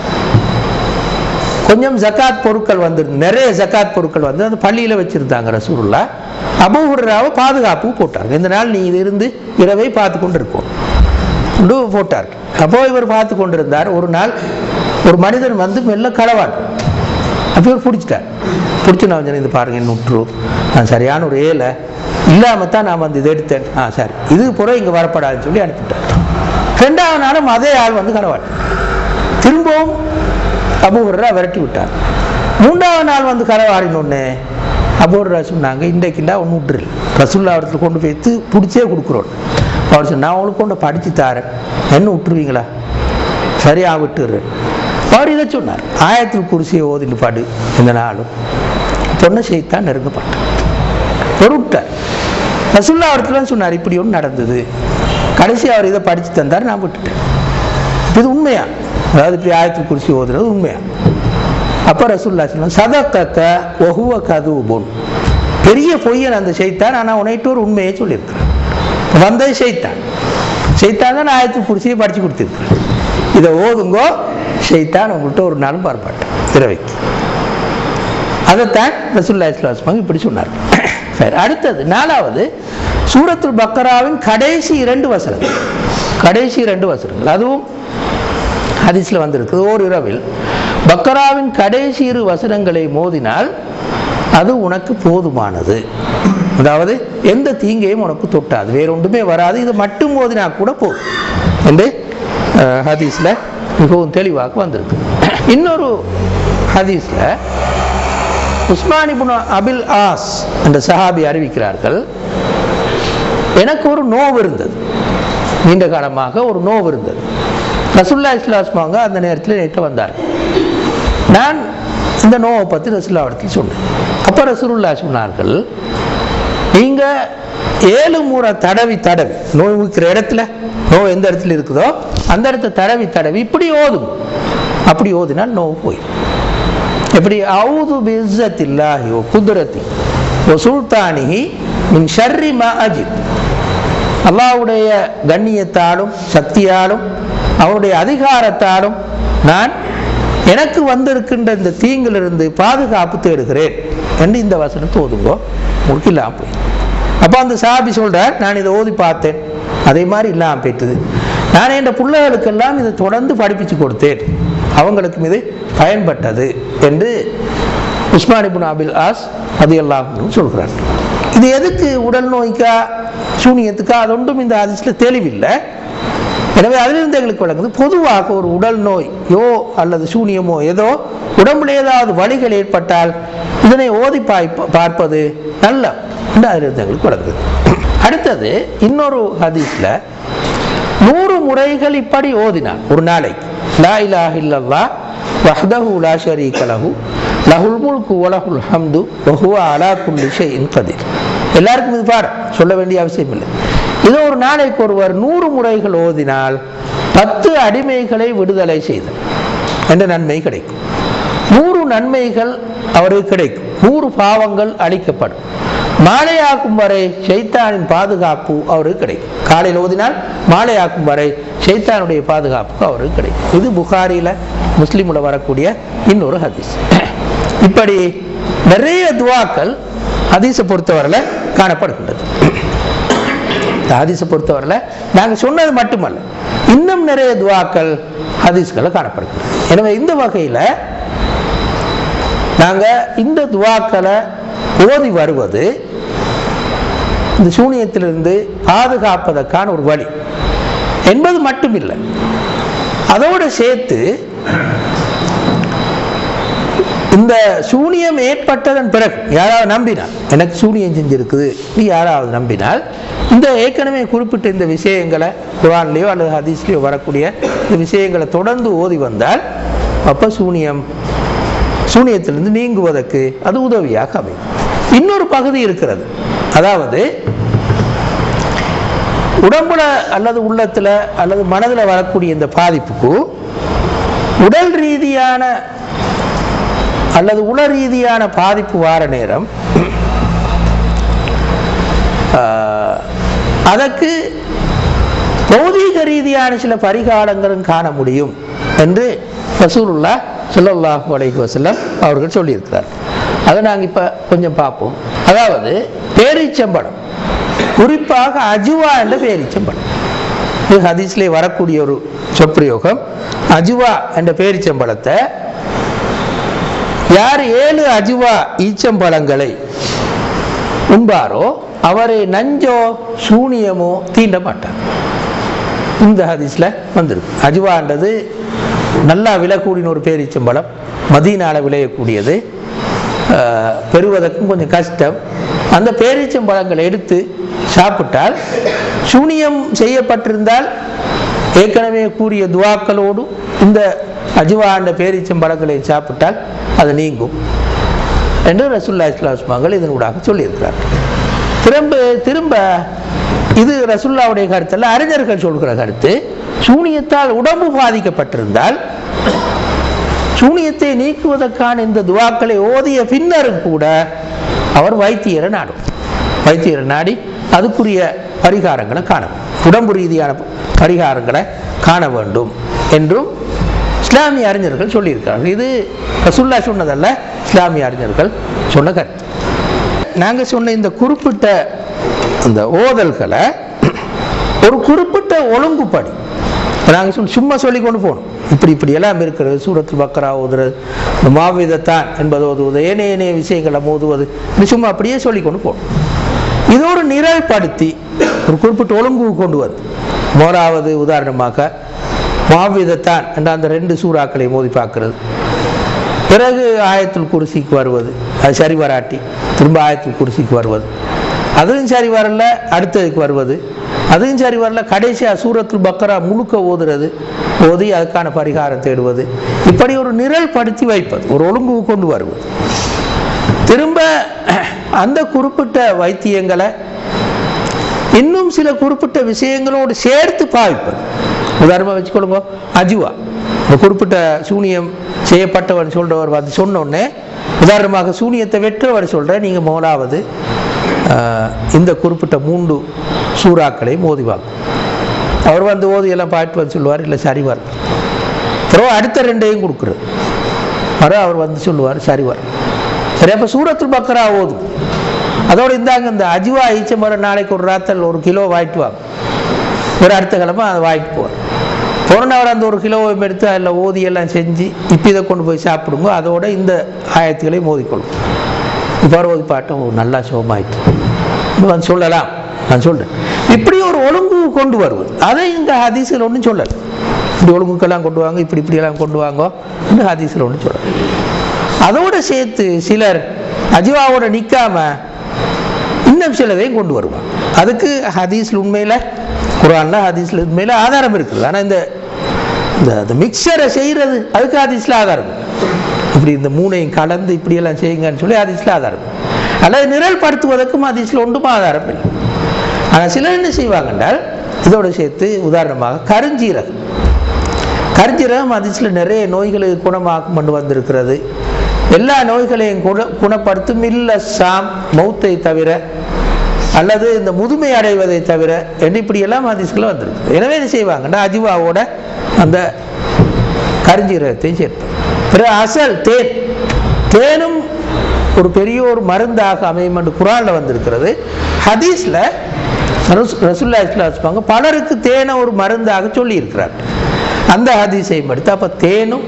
[SPEAKER 1] கொஞ்சம் ஜகாத் பொருட்கள் வந்து நிறைய ஜகாத் பொருட்கள் வந்து அந்த பள்ளியில வச்சிருந்தாங்க ரசூலுல்லா அபூ ஹுரைராவை பாதுகாப்பு போட்டாங்க இந்த நாள் நீ இருந்து இரவை பார்த்து கொண்டு இருப்போம் கொண்டு போட்டார் அப்போ இவர் பார்த்து கொண்டிருந்தார் ஒரு நாள் ஒரு மனிதன் வந்து மெல்ல களவான் அப்போ இவர் பிடிச்சிட்டார் பிடிச்சி நான் சொன்னேன், இது பாருங்க என்ன விட்டுரு நான் சரியான ஒரு ஏழை இல்லாம தான் நான் வந்து இதை எடுத்தேன் ஆ சரி இது புற இங்க வரப்படாதுன்னு சொல்லி அனுப்பிட்டார் ரெண்டாவது நாளும் அதே ஆள் வந்து களவான் திரும்பவும் அபூஹர்ரா விரட்டி விட்டார் மூன்றாவது நாள் வந்து களவாடினோடனே அபூர்ரா சொன்னாங்க இன்றைக்குண்டா ஒன்று விட்டுரு ரசுல்லா இடத்துல கொண்டு போய்த்து பிடிச்சே கொடுக்குறோம் அவர் சொன்ன நான் உங்களுக்கு கொண்டு படிச்சு தாரேன் என்ன விட்டுருவீங்களா சரியா விட்டுரு அவர் இதை சொன்னார் ஆயத்தில் குருசியை ஓதிட்டு பாடு இந்த நாளும் பொண்ணை செய்தான் நெருங்கப்பட்டார் பொருட்டார் ரசுல்லா இடத்துல சொன்னார் இப்படி ஒன்று நடந்தது கடைசி அவர் இதை படிச்சு தந்தார் நான் விட்டுட்டேன் இது உண்மையா அதாவது இப்படி ஆயத்தில் குறிச்சி ஓதுறது உண்மையா அப்ப ரசூல்லா சொன்னாங்க சதக்கக்க ஒஹுவ கதுபுன் பெரிய பொய்யன் அந்த செய்தான் ஆனா உனைட்டு ஒரு உண்மையை சொல்லியிருக்கிறேன் வந்தது செய்தான் செய்தான் தான் ஆயத்தில் குறிச்சியை படிச்சு கொடுத்துருக்கிறேன் இதை ஓதுங்கோ செய்தான் உங்கள்கிட்ட ஒரு நாளும் பார்ப்பாட்டான் இரவைக்கு அதைத்தான் ரசூல்லா இஸ்லாஸ்மாங்க இப்படி சொன்னார் சரி அடுத்தது நாலாவது சூரத்துல் பக்கராவின் கடைசி இரண்டு வசனங்கள் கடைசி இரண்டு வசனங்கள் அதுவும் ஹதீஸ்ல வந்திருக்கு ஓர் இரவில் பக்கராவின் கடைசி இரு வசனங்களை மோதினால் அது உனக்கு போதுமானது அதாவது எந்த தீங்கையும் உனக்கு தொட்டாது வேற ஒன்றுமே வராது இது மட்டும் மோதினா கூட போதும் என்று அஹ், ஹதீஸ்ல மிகவும் தெளிவாக வந்திருக்கு இன்னொரு ஹதீஸ்ல உஸ்மான் இப்னு அபில் ஆஸ் என்ற சஹாபி அறிவிக்கிறார்கள் எனக்கு ஒரு நோவு இருந்தது நீண்ட காலமாக ஒரு நோவு இருந்தது ரசுல்லா இஸ்லாஸ்மாங்க அந்த நேரத்தில் நேற்று வந்தார் நான் இந்த நோவை பற்றி ரசுல்லா இடத்துல சொன்னேன் அப்போ ரசூலுல்லா சொன்னார்கள் நீங்க ஏழு முறை தடவி தடவி நோய் இருக்கிற இடத்துல நோய் எந்த இடத்துல இருக்குதோ அந்த இடத்த தடவி தடவி இப்படி ஓதும் அப்படி ஓதினால் நோவு போயிடும் எப்படி அவுது பிஸ்ஸத்தில்லாஹி வ குத்ரத்தி வ சுல்தானிஹி மின் ஷர்ரி மா அஜித் அல்லாஹ்வுடைய கண்ணியத்தாலும் சக்தியாலும் அவருடைய அதிகாரத்தாலும் நான் எனக்கு வந்திருக்கின்ற இந்த தீங்கிலிருந்து பாதுகாப்பு தேடுகிறேன் என்று இந்த வசனத்தை ஓதுங்கோ உங்களுக்கு இல்லாம போய் அப்போ அந்த சாபி சொல்றார் நான் இதை ஓதி பார்த்தேன் அதே மாதிரி இல்லாம போயிட்டது நான் என் பிள்ளைகளுக்கெல்லாம் இதை தொடர்ந்து படிப்பிச்சு கொடுத்தேன் அவங்களுக்கும் இது பயன்பட்டது என்று உஸ்மான் இப்னு அபில் ஆஸ் அது எல்லாம் சொல்கிறார் இது எதுக்கு உடல் நோய்க்கா சூனியத்துக்கா அது ஒன்றும் இந்த ஹதீஸ்ல தெளிவில்லை எனவே அதிலிருந்து எங்களுக்கு விளங்குது பொதுவாக ஒரு உடல் நோயோ அல்லது சூனியமோ ஏதோ உடம்புல ஏதாவது வலிகள் ஏற்பட்டால் இதனை ஓதி பாய்ப்ப- பார்ப்பது நல்ல என்று அதிலிருந்து எங்களுக்கு விளங்குது அடுத்தது இன்னொரு ஹதீஸ்ல நூறு முறைகள் இப்படி ஓதினான் ஒரு நாளைக்கு லா இலாஹ இல்லல்லாஹ் வஹ்தஹு லா ஷரீக லஹு லஹுல் முல்கு வலஹுல் ஹம்து வஹுவ அலா குல்லி ஷைஇன் கதீர் எல்லாருக்கும் இது பாடம் சொல்ல வேண்டிய அவசியம் இல்லை இது ஒரு நாளைக்கு ஒருவர் நூறு முறைகள் ஓதினால் பத்து அடிமைகளை விடுதலை செய்தார் என்ற நன்மை கிடைக்கும் நூறு நன்மைகள் அவருக்கு கிடைக்கும் நூறு பாவங்கள் அளிக்கப்படும் மாலையாக்கும் வரை ஷைத்தானின் பாதுகாப்பு அவருக்கு கிடைக்கும் காலையில் ஓதினால் மாலையாக்கும் வரை ஷைத்தானுடைய பாதுகாப்பு அவருக்கு கிடைக்கும் இது புகாரில முஸ்லீமில் வரக்கூடிய இன்னொரு ஹதீஸ் இப்படி நிறைய துவாக்கள் ஹதீஸை பொறுத்தவரையில் காணப்படுகின்றது இந்த ஹதீஸை பொறுத்தவரையில் நாங்கள் சொன்னது மட்டுமல்ல இன்னும் நிறைய துவாக்கள் ஹதீஸ்களை காணப்படுகிறது எனவே இந்த வகையில் நாங்கள் இந்த துவாக்களை ஓதி வருவது இந்த சூனியத்திலிருந்து பாதுகாப்பதற்கான ஒரு வழி என்பது மட்டுமில்லை அதோடு சேர்த்து இந்த சூனியம் ஏற்பட்டதன் பிறகு யாராவது நம்பினால் எனக்கு சூனியம் செஞ்சிருக்குது நீ யாராவது நம்பினால் இந்த ஏற்கனவே குறிப்பிட்ட இந்த விஷயங்களை குரான்லேயோ அல்லது ஹதீஸ்லேயோ வரக்கூடிய இந்த விஷயங்களை தொடர்ந்து ஓதி வந்தால் அப்போ சூனியம் சூனியத்திலிருந்து நீங்குவதற்கு அது உதவியாக அமையும் இன்னொரு பகுதி இருக்கிறது அதாவது உடம்புல அல்லது உள்ளத்துல அல்லது மனதில் வரக்கூடிய இந்த பாதிப்புக்கு உடல் ரீதியான அல்லது உள ரீதியான பாதிப்பு வார நேரம் ஆஹ், அதற்கு பௌதீக ரீதியான சில பரிகாரங்களும் காண முடியும் என்று ரசூலுல்லா ஸல்லல்லாஹு அலைஹி வஸல்லம் அவர்கள் சொல்லியிருக்கிறார் அதை நாங்கள் இப்போ கொஞ்சம் பார்ப்போம் அதாவது பேரீச்சம்பழம் குறிப்பாக அஜுவா என்ற பேரீச்சம்பழம் இது ஹதீஸ்லே வரக்கூடிய ஒரு சொற்பிரயோகம் அஜுவா என்ற பேரிச்சம்பழத்தை யார் ஏழு அஜுவா ஈச்சம்பழங்களை உண்பாரோ அவரை நஞ்சோ சூனியமோ தீண்ட மாட்டார் இந்த ஹதீஸ்ல வந்திருக்கு அஜுவான்றது நல்லா விலக்கூடின ஒரு பேரீச்சம்பழம் மதீனால விளையக்கூடியது ஆஹ், பெறுவதற்கும் கொஞ்சம் கஷ்டம் அந்த பேரீச்சம்பழங்களை எடுத்து சாப்பிட்டால் சூனியம் செய்யப்பட்டிருந்தால் ஏற்கனவே கூறிய துவாக்களோடு இந்த அஜுவா என்ற பேரீச்சம்பழங்களை சாப்பிட்டால் அது நீங்கும் என்று ரசூல்லா இஸ்லாஸ்மாங்கள் இதனூடாக சொல்லியிருக்கிறார் திரும்ப திரும்ப இது ரசுல்லாவுடைய கருத்தல்ல அறிஞர்கள் சொல்கிற கருத்து சூனியத்தால் உடம்பு பாதிக்கப்பட்டிருந்தால் சூனியத்தை நீக்குவதற்கான இந்த துவாக்களை ஓதிய பின்னரும் கூட அவர் வைத்தியரை நாடும் வைத்தியரை நாடி அதுக்குரிய பரிகாரங்களை காண உடம்பு ரீதியான பரிகாரங்களை காண வேண்டும் என்றும் இஸ்லாமிய அறிஞர்கள் சொல்லியிருக்கார்கள் இது ரசுல்லா சொன்னதல்ல இஸ்லாமிய அறிஞர்கள் சொன்ன கருத்து நாங்கள் சொன்ன இந்த குறிப்பிட்ட அந்த ஓதல்களை ஒரு குறிப்பிட்ட ஒழுங்குப்படி நாங்கள் சொன்ன சும்மா சொல்லி கொண்டு போகணும் இப்படி இப்படி எல்லாம் இருக்கிறது சூரத்தில் பக்கரா ஓதுறது இந்த மாவிதத்தான் என்பது ஓதுவது ஏனைய ஏனைய விஷயங்களை மோதுவது இது சும்மா அப்படியே சொல்லி கொண்டு போகணும் இது ஒரு நிரல்படுத்தி ஒரு குறிப்பிட்ட ஒழுங்கு கொண்டு வந்து மோராவது உதாரணமாக மாவிதத்தான் என்ற அந்த ரெண்டு சூறாக்களை மோதி பார்க்கிறது பிறகு ஆயத்துல் குருசிக்கு வருவது அது சரி வராட்டி திரும்ப ஆயத்துல் குருசிக்கு வருவது அதுவும் சரி வரல அடுத்ததுக்கு வருவது அதுவும் சரி வரல கடைசியாக சூரத்துல் பக்கரா முழுக்க ஓதுறது ஓதி அதுக்கான பரிகாரம் தேடுவது இப்படி ஒரு நிரல் படுத்தி வைப்பது ஒரு ஒழுங்கு கொண்டு வருவது திரும்ப அந்த குறிப்பிட்ட வைத்தியங்களை இன்னும் சில குறிப்பிட்ட விஷயங்களோடு சேர்த்து பாவிப்பது உதாரணமாக வச்சுக்கொள்ளுங்க அஜுவா ஒரு குறிப்பிட்ட சூனியம் செய்யப்பட்டவன் சொல்றவர் வந்து சொன்ன உடனே உதாரணமாக சூனியத்தை வெற்றவர் சொல்ற நீங்க முதலாவது ஆஹ், இந்த குறிப்பிட்ட மூன்று சூறாக்களை மோதிவாங்க அவர் வந்து ஓதி எல்லாம் பாட்டு வந்து சொல்லுவார் இல்லை சரி வரும் அப்புறம் அடுத்த ரெண்டையும் கொடுக்குறது வர அவர் வந்து சொல்லுவார் சரி வரும் சரி அப்போ சூரத்துல் பக்கரா ஓதும் அதோட இந்தாங்க இந்த அஜுவா ஈச்சமரம் நாளைக்கு ஒரு ராத்தல் ஒரு கிலோ வாங்கிட்டு வாங்க ஒரு அடுத்த கிழமை அதை வாங்கிட்டு போவார் கொரோனாவில் அந்த ஒரு கிலோவை எடுத்து அதில் ஓதி எல்லாம் செஞ்சு இப்போ இதை கொண்டு போய் சாப்பிடுங்க அதோட இந்த ஆயத்துக்களை மோதிக்கொள்ளும் இப்போ ஓதி பாட்டம் ஓ, நல்லா சுகமாயிட்டு இப்போ வந்து சொல்லலாம் நான் சொல்றேன் இப்படி ஒரு ஒழுங்கு கொண்டு வருவது அதை இந்த ஹதீஸில் ஒன்றும் சொல்லலை இப்படி ஒழுங்குக்கெல்லாம் கொண்டு வாங்க இப்படி இப்படியெல்லாம் கொண்டு வாங்க இந்த ஹதீஸில் ஒன்றும் சொல்லலை அதோட சேர்த்து சிலர் அஜிவாவோட நிற்காம இன்னும் சிலதையும் கொண்டு வருவாங்க அதுக்கு ஹதீஸ்ல உண்மையில குரான்ல ஹதீஸ்ல உண்மையில ஆதாரம் இருக்குது ஆனா இந்த இந்த இந்த மிக்சரை செய்யறது அதுக்கு ஹதீஸ்ல ஆதாரம் இல்லை. இப்படி இந்த மூணையும் கலந்து இப்படியெல்லாம் செய்யுங்கன்னு சொல்லி ஹதீஸ்ல ஆதாரம் இல்லை. அல்லது நிரல்படுத்துவதற்கும் ஹதீஸ்ல ஒன்றும் ஆதாரம் இல்லை ஆனா சிலர் என்ன செய்வாங்க என்றால் இதோட சேர்த்து உதாரணமாக கருஞ்சீரகம் கருஞ்சீரகம் அதில் நிறைய நோய்களை குணமாக்கும் கொண்டு வந்திருக்கிறது எல்லா நோய்களையும் குண குணப்படுத்தும் இல்ல சாம் மௌத்தை தவிர அல்லது இந்த முதுமை அடைவதை தவிர என்று இப்படியெல்லாம் ஹதீஸ்கள் வந்திருக்கு எனவே என்ன செய்வாங்கன்னா அஜிவாவோட அந்த கருஞ்சீரகத்தையும் சேர்த்து பிறகு அசல் தேன் தேனும் ஒரு பெரிய ஒரு மருந்தாக அமையும் என்று குரான்ல வந்திருக்கிறது ஹதீஸ்ல ரசூ- ரசூலுல்லாஹி ஸல்லல்லாஹு அலைஹி வஸல்லம் பலருக்கு தேனை ஒரு மருந்தாக சொல்லி இருக்கிறார் அந்த ஹதீஸை எடுத்து அப்ப தேனும்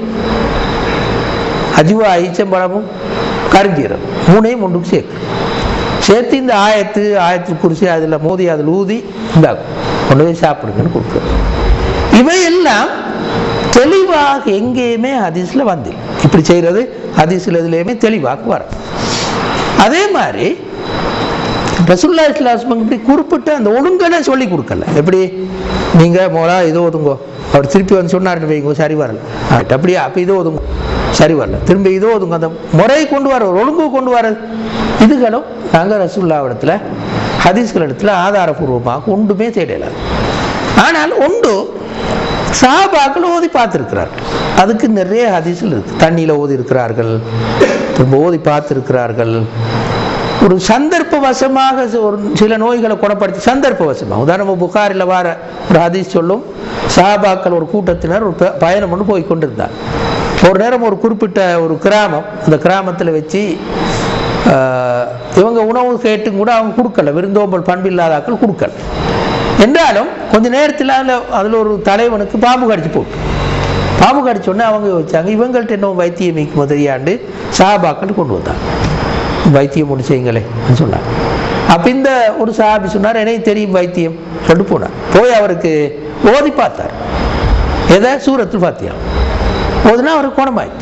[SPEAKER 1] அஜுவா ஐச்சம்பழமும் கருஞ்சீரம் மூணையும் ஒன்றுக்கு சேர்க்கணும் சேர்த்து இந்த ஆயத்து ஆயத்து குறிச்சி அதில் மோதி அதில் ஊதி இந்தாக்கும் கொண்டு போய் சாப்பிடுங்கன்னு கொடுக்குறது இவையெல்லாம் தெளிவாக எங்கேயுமே ஹதீஸ்ல வந்து இப்படி செய்யறது ஹதீஸ்ல இதுலேயுமே தெளிவாக வரும் அதே மாதிரி ரசுல்லா இஸ்லாஸ்மங்க இப்படி குறிப்பிட்ட அந்த ஒழுங்கனை சொல்லி கொடுக்கல எப்படி நீங்க மோலா இதோ ஒதுங்கோ அவர் திருப்பி வந்து சொன்னாருன்னு வைங்க சரி வரல ஆயிட்டு, அப்படியா அப்ப இதோ ஒதுங்க சரி வரல திரும்ப இதோ ஒதுங்க அந்த முறையை கொண்டு வர ஒழுங்கு கொண்டு வர இதுகளும் நாங்க ரசுல்லாவிடத்துல ஹதீஸ்கள் இடத்துல ஆதாரபூர்வமாக ஒன்றுமே தேடல ஆனால் ஒன்று சஹாபாக்கள் ஓதி பார்த்திருக்கிறார்கள் அதுக்கு நிறைய ஹதீஸ்கள் இருக்கு தண்ணியில ஓதி இருக்கிறார்கள் திரும்ப ஓதி பார்த்திருக்கிறார்கள் ஒரு சந்தர்ப்ப வசமாக ஒரு சில நோய்களை குணப்படுத்தி சந்தர்ப்ப வசமா உதாரணமா புகாரில் வார ஒரு ஹதீஸ் சொல்லும் சஹாபாக்கள் ஒரு கூட்டத்தினர் ஒரு ப- பயணம் ஒன்று போய் கொண்டிருந்தார் ஒரு நேரம் ஒரு குறிப்பிட்ட ஒரு கிராமம் அந்த கிராமத்தில் வச்சு ஆஹ், இவங்க உணவு கேட்டும் கூட அவங்க கொடுக்கல விருந்தோம்பல் பண்பில்லாதாக்கள் கொடுக்கல என்றாலும் கொஞ்ச நேரத்தில் அதில் அதில் ஒரு தலைவனுக்கு பாம்பு கடிச்சு போட்டு பாம்பு கடிச்ச உடனே அவங்க யோசிச்சாங்க இவங்கள்ட்ட என்ன வைத்தியம் வைக்கும் தெரியாண்டு சஹாபாக்கள் கொண்டு வந்தாங்க வைத்தியம் ஒன்று செய்யுங்களே சொன்னாங்க அப்போ இந்த ஒரு சஹாபி சொன்னார் எனக்கு தெரியும் வைத்தியம் சொல்லிட்டு போனார் போய் அவருக்கு ஓதி பார்த்தார் எதை சூரத்தில் பாத்தியா ஓதுனா அவருக்கு குணமாயிட்டு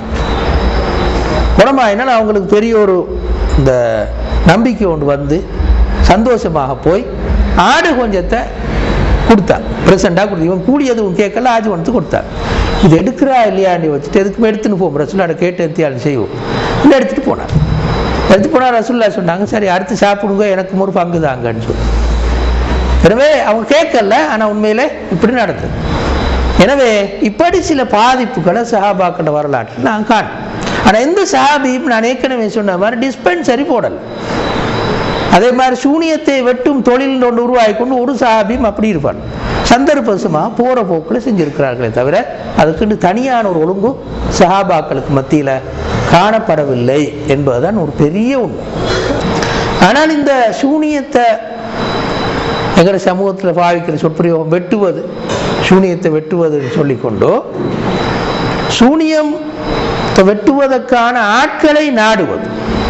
[SPEAKER 1] குணமாயினால் அவங்களுக்கு பெரிய ஒரு இந்த நம்பிக்கை ஒன்று வந்து சந்தோஷமாக போய் ஆடு கொஞ்சத்தை கொடுத்தார் ப்ரெசண்டாக கொடுத்து இவன் கூலி எதுவும் கேட்கல ஆஜி வந்து கொடுத்தார் இது எடுக்கிறா இல்லையாண்டி வச்சுட்டு எதுக்கு எடுத்துன்னு போவோம் ரசுல்லாட கேட்டு எடுத்தியாலும் செய்வோம் இல்லை எடுத்துட்டு போனார் எடுத்து போனால் ரசுல்லா சொன்னாங்க சரி அடுத்து சாப்பிடுங்க எனக்கு ஒரு பங்கு தாங்கன்னு சொல்லி எனவே அவங்க கேட்கல ஆனால் உண்மையிலே இப்படி நடந்தது எனவே இப்படி சில பாதிப்புகளை சஹாபாக்கள வரலாற்றில் நான் காணும் ஆனால் எந்த சஹாபியும் நான் ஏற்கனவே சொன்ன மாதிரி டிஸ்பென்சரி போடல அதே மாதிரி சூனியத்தை வெட்டும் தொழில் ஒன்று உருவாகி கொண்டு ஒரு சஹாபியும் அப்படி இருப்பான் சந்தர்ப்பசமாக போற போக்கில் செஞ்சிருக்கிறார்களே தவிர அதுக்குன்னு தனியான ஒரு ஒழுங்கு சஹாபாக்களுக்கு மத்தியில் காணப்படவில்லை என்பதுதான் ஒரு பெரிய உண்மை ஆனால் இந்த சூனியத்தை எங்களை சமூகத்தில் பாவிக்கிற சொற்பிரயோகம் வெட்டுவது சூனியத்தை வெட்டுவதுன்னு சொல்லிக்கொண்டோ சூனியம் வெட்டுவதற்கான ஆட்களை நாடுவது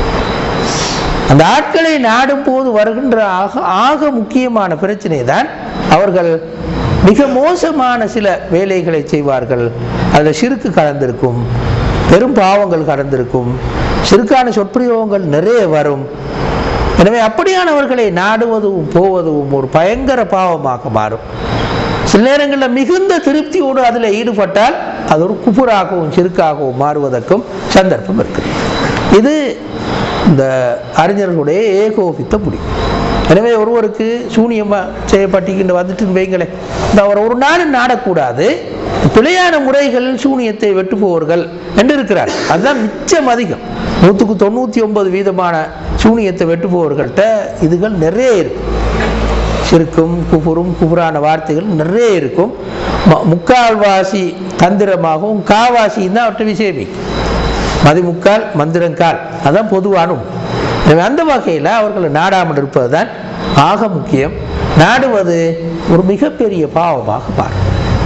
[SPEAKER 1] அந்த ஆட்களை நாடும் போது வருகின்ற ஆக ஆக முக்கியமான பிரச்சனை தான் அவர்கள் மிக மோசமான சில வேலைகளை செய்வார்கள் அதில் சிறுக்கு கலந்திருக்கும் பெரும் பாவங்கள் கலந்திருக்கும் சிறுக்கான சொற்பிரயோகங்கள் நிறைய வரும் எனவே அப்படியானவர்களை நாடுவதும் போவதும் ஒரு பயங்கர பாவமாக மாறும் சில நேரங்களில் மிகுந்த திருப்தியோடு அதில் ஈடுபட்டால் அது ஒரு குபுராகவும் சிறுக்காகவும் மாறுவதற்கும் சந்தர்ப்பம் இருக்கு இது இந்த அறிஞர்களுடைய ஏகோபித்த முடியும் எனவே ஒருவருக்கு சூனியமா செய்யப்பட்டிக்கின்ற வந்துட்டு வைங்களேன் இந்த அவர் ஒரு நாள் நாடக்கூடாது பிழையான முறைகளில் சூனியத்தை வெட்டுபவர்கள் என்று இருக்கிறார் அதுதான் மிச்சம் அதிகம் நூற்றுக்கு தொண்ணூற்றி ஒன்பது வீதமான சூனியத்தை வெட்டுபவர்கள்ட்ட இதுகள் நிறைய இருக்கு சிறுக்கும் குபுரும் குபுரான வார்த்தைகள் நிறைய இருக்கும் ம- முக்கால்வாசி தந்திரமாகவும் காவாசியும் தான் அவற்றை விஷயமிக்கும் மதிமுக்கால் மந்திரங்கால் அதான் பொதுவான உண்மை. எனவே அந்த வகையில் அவர்களை நாடாமல் இருப்பது தான் ஆக முக்கியம் நாடுவது ஒரு மிகப்பெரிய பாவமாக மாறும்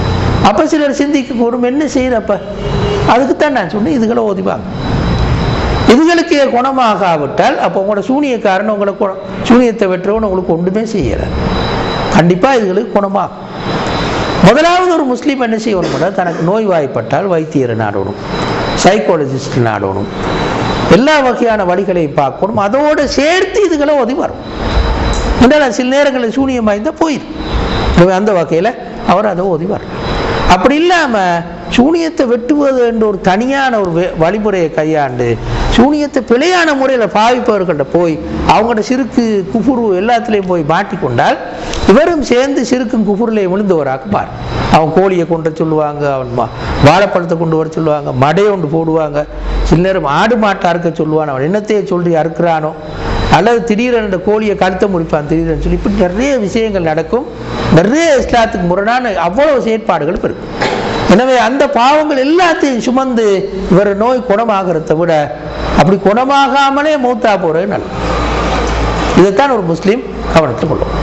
[SPEAKER 1] அப்போ சிலர் சிந்திக்க கூடும் என்ன செய்யறப்ப அதுக்குத்தான் நான் சொன்னேன் இதுகளை ஓதிவாங்க இதுகளுக்கு குணமாகாவிட்டால் அப்போ உங்களோட சூனியக்காரன் உங்களை குண- சூனியத்தை வெற்றவன் உங்களுக்கு ஒன்றுமே செய்யலை கண்டிப்பாக இதுகளுக்கு குணமாகும் முதலாவது ஒரு முஸ்லீம் என்ன செய்யணும்னா தனக்கு நோய்வாய்ப்பட்டால் வைத்தியரை நாடணும் சைக்காலஜிஸ்ட் நாடணும் எல்லா வகையான வழிகளையும் பார்க்கணும் அதோடு சேர்த்து இதுகளை உதவி வரும் என்றால் சில நேரங்களில் சூனியம் வாய்ந்தால் போயிடும் எனவே அந்த வகையில் அவர் அதை உதவி வரும் அப்படி இல்லாமல் சூனியத்தை வெட்டுவது என்ற ஒரு தனியான ஒரு வே- வழிமுறையை கையாண்டு சூனியத்தை பிழையான முறையில் பாவிப்பவர்கள்ட்ட போய் அவங்களோட சிறுக்கு குஃபுரு எல்லாத்துலேயும் போய் மாட்டிக்கொண்டால் இவரும் சேர்ந்து சிறுக்கும் குஃபுரிலே விழுந்தவராக பார் அவன் கோழியை கொண்டு வர சொல்லுவாங்க அவன் மா- வாழைப்பழத்தை கொண்டு வர சொல்லுவாங்க மடையை ஒன்று போடுவாங்க சில நேரம் ஆடு மாட்டை அறுக்க சொல்லுவான் அவன் என்னத்தையே சொல்லி அறுக்கிறானோ அல்லது திடீரென இந்த கோழியை கழுத்தை முடிப்பான் திடீரென்னு சொல்லி இப்படி நிறைய விஷயங்கள் நடக்கும் நிறைய இஸ்லாத்துக்கு முரணான அவ்வளவு செயற்பாடுகளும் இருக்கும் எனவே அந்த பாவங்கள் எல்லாத்தையும் சுமந்து இவர் நோய் குணமாகிறத விட அப்படி குணமாகாமலே மூத்தா போறது நல்லது இதைத்தான் ஒரு முஸ்லீம் கவனத்தில் கொள்ளும்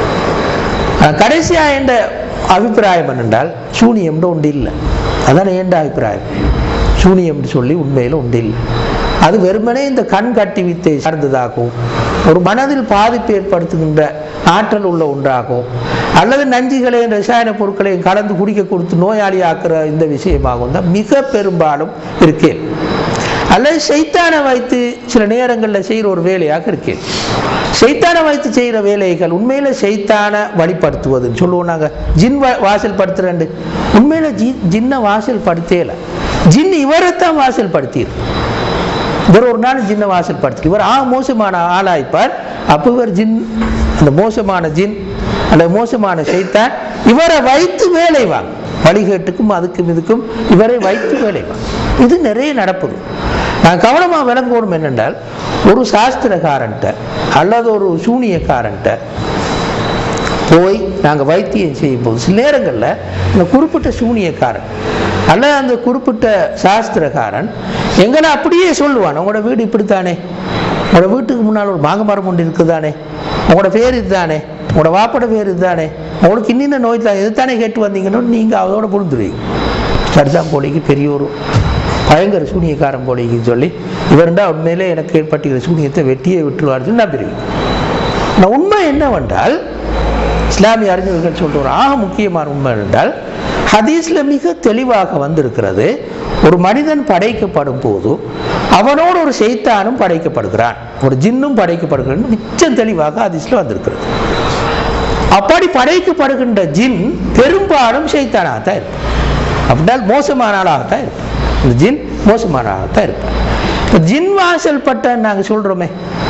[SPEAKER 1] அஹ் கடைசியா என்ற அபிப்பிராயம் என்னென்றால் சூனியம்னு ஒன்று இல்லை அதான் என்ற அபிப்பிராயம் சூனியம்னு சொல்லி உண்மையில் ஒன்று இல்லை அது வெறுமனே இந்த கண் கட்டி வித்தை சார்ந்ததாகும் ஒரு மனதில் பாதிப்பு ஏற்படுத்துகின்ற ஆற்றல் உள்ள ஒன்றாகும் அல்லது நஞ்சுகளையும் ரசாயன பொருட்களையும் கலந்து குடிக்க கொடுத்து நோயாளி ஆக்குற இந்த விஷயமாகும் தான் மிக பெரும்பாலும் இருக்கேன் அல்லது சைத்தானை வைத்து சில நேரங்களில் செய்கிற ஒரு வேலையாக இருக்கேன் சைத்தானை வைத்து செய்கிற வேலைகள் உண்மையில சைத்தான வழிபடுத்துவதுன்னு சொல்லுவோம் நாங்கள் ஜின் வா- வாசல் படுத்துறேன் உண்மையில ஜி ஜின்னை வாசல் படுத்தேல ஜின் இவரைத்தான் வாசல் படுத்திடு இவர் ஒரு நாள் ஜின்னை வாசல் படுத்தி இவர் ஆ மோசமான ஆளாய்ப்பார் அப்போ இவர் ஜின் அந்த மோசமான ஜின் அல்லது மோசமான சைத்தான் இவரை வைத்து வேலை வாங்க வழிகேட்டுக்கும் அதுக்கும் இதுக்கும் இவரை வைத்து வேலை வாங்க இது நிறைய நடப்புது நான் கவனமாக விளங்கணும் என்னென்றால் ஒரு சாஸ்திரக்காரன்ட்ட அல்லது ஒரு சூனியக்காரன்ட்ட போய் நாங்கள் வைத்தியம் செய்யும் போது சில நேரங்களில் இந்த குறிப்பிட்ட சூனியக்காரன் அல்ல அந்த குறிப்பிட்ட சாஸ்திரக்காரன் எங்களை அப்படியே சொல்லுவான் உங்களோட வீடு இப்படித்தானே உங்களோட வீட்டுக்கு முன்னால் ஒரு மாங்க மரம் ஒன்று இருக்குதானே உங்களோட பேர் இதுதானே உங்களோட வாப்பட பேர் இதுதானே உங்களுக்கு இன்னின்ன நோய் தான் இதுதானே கேட்டு வந்தீங்கன்னு நீங்கள் அதோட புரிந்துருவீங்க சரிதான் போலிக்கு பெரிய ஒரு பயங்கர சூனியக்காரன் போலிக்குன்னு சொல்லி இவருண்டா உண்மையிலே எனக்கு ஏற்பட்டுகிற சூனியத்தை வெட்டியே விட்டுருவாருன்னு சொல்லி நம்பிடுவீங்க ஆனால் உண்மை என்னவென்றால் இஸ்லாமிய அறிஞர்கள் சொல்ற ஒரு ஆக முக்கியமான உண்மை என்றால் ஹதீஸ்ல மிக தெளிவாக வந்திருக்கிறது ஒரு மனிதன் படைக்கப்படும் போது அவனோடு ஒரு செய்தானும் படைக்கப்படுகிறான் ஒரு ஜின்னும் படைக்கப்படுகிறான் மிச்சம் தெளிவாக ஹதீஸ்ல வந்திருக்கிறது அப்படி படைக்கப்படுகின்ற ஜின் பெரும்பாலும் செய்தானாகத்தான் இருக்கும் அப்படின்னால் மோசமான ஆளாகத்தான் இருக்கும் இந்த ஜின் மோசமான ஆளாகத்தான் இருப்பான் இப்ப ஜின் வாசல் பட்ட நாங்கள் சொல்றோமே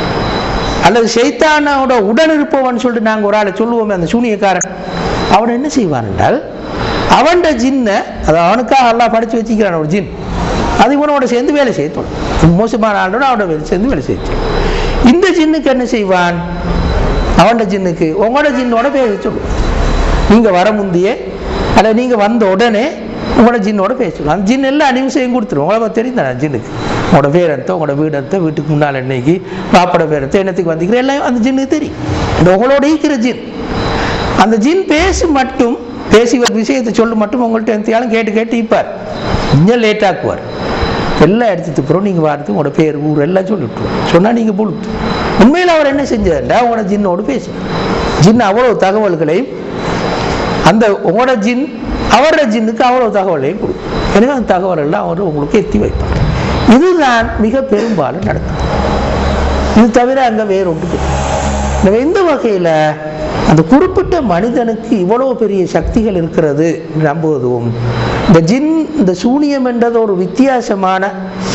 [SPEAKER 1] அல்லது சைத்தானோட உடன் இருப்பவன் சொல்லிட்டு நாங்கள் ஒரு ஆளை சொல்லுவோமே அந்த சூனியக்காரன் அவன் என்ன செய்வான் என்றால் அவன்ட ஜின்னை அது அவனுக்காக எல்லாம் படித்து வச்சுக்கிறான் ஒரு ஜின் அது இவனோட சேர்ந்து வேலை செய்யணும் மோசமான ஆளோட அவனோட வேலை சேர்ந்து வேலை செய்யும் இந்த ஜின்னுக்கு என்ன செய்வான் அவன்ட ஜின்னுக்கு உங்களோட ஜின்னோட பேச சொல்லு நீங்க வர முந்தியே அல்ல நீங்க வந்த உடனே உங்களோட ஜின்னோட பேசணும் அந்த ஜின் எல்லாம் அனிமிஷம் கொடுத்துரும் உங்களுக்கு தெரியும் தானே ஜின்னுக்கு உங்களோட பேரத்தை உங்களோட வீடத்தை வீட்டுக்கு முன்னால் என்னைக்கு பாப்பட பேரத்தை என்னத்துக்கு வந்திக்கிற எல்லாம் அந்த ஜின்னுக்கு தெரியும் இந்த உங்களோட ஈக்கிற ஜின் அந்த ஜின் பேசி மட்டும் பேசி ஒரு விஷயத்தை சொல்லு மட்டும் உங்கள்கிட்ட எந்தையாலும் கேட்டு கேட்டு இப்பார் இன்னும் லேட் ஆக்குவார் எல்லாம் எடுத்துட்டு அப்புறம் நீங்கள் வாரத்துக்கு உங்களோட பேர் ஊர் எல்லாம் சொல்லி விட்டுருவோம் சொன்னால் நீங்கள் புழுத்து உண்மையில் அவர் என்ன செஞ்சாருண்டா உங்களோட ஜின்னோடு பேசி ஜின் அவ்வளவு தகவல்களையும் அந்த உங்களோட ஜின் அவரோட ஜின்னுக்கு அவ்வளவு தகவலையும் கொடுக்கும் எனவே அந்த தகவல் எல்லாம் அவர் உங்களுக்கு எத்தி வைப்பார் இதுதான் மிக பெரும்பாலும் நடக்கும் இது தவிர அங்கே வேற ஒன்று எனவே இந்த வகையில் அந்த குறிப்பிட்ட மனிதனுக்கு இவ்வளவு பெரிய சக்திகள் இருக்கிறது என்று நம்புவதும் இந்த ஜின் இந்த சூனியம் என்றது ஒரு வித்தியாசமான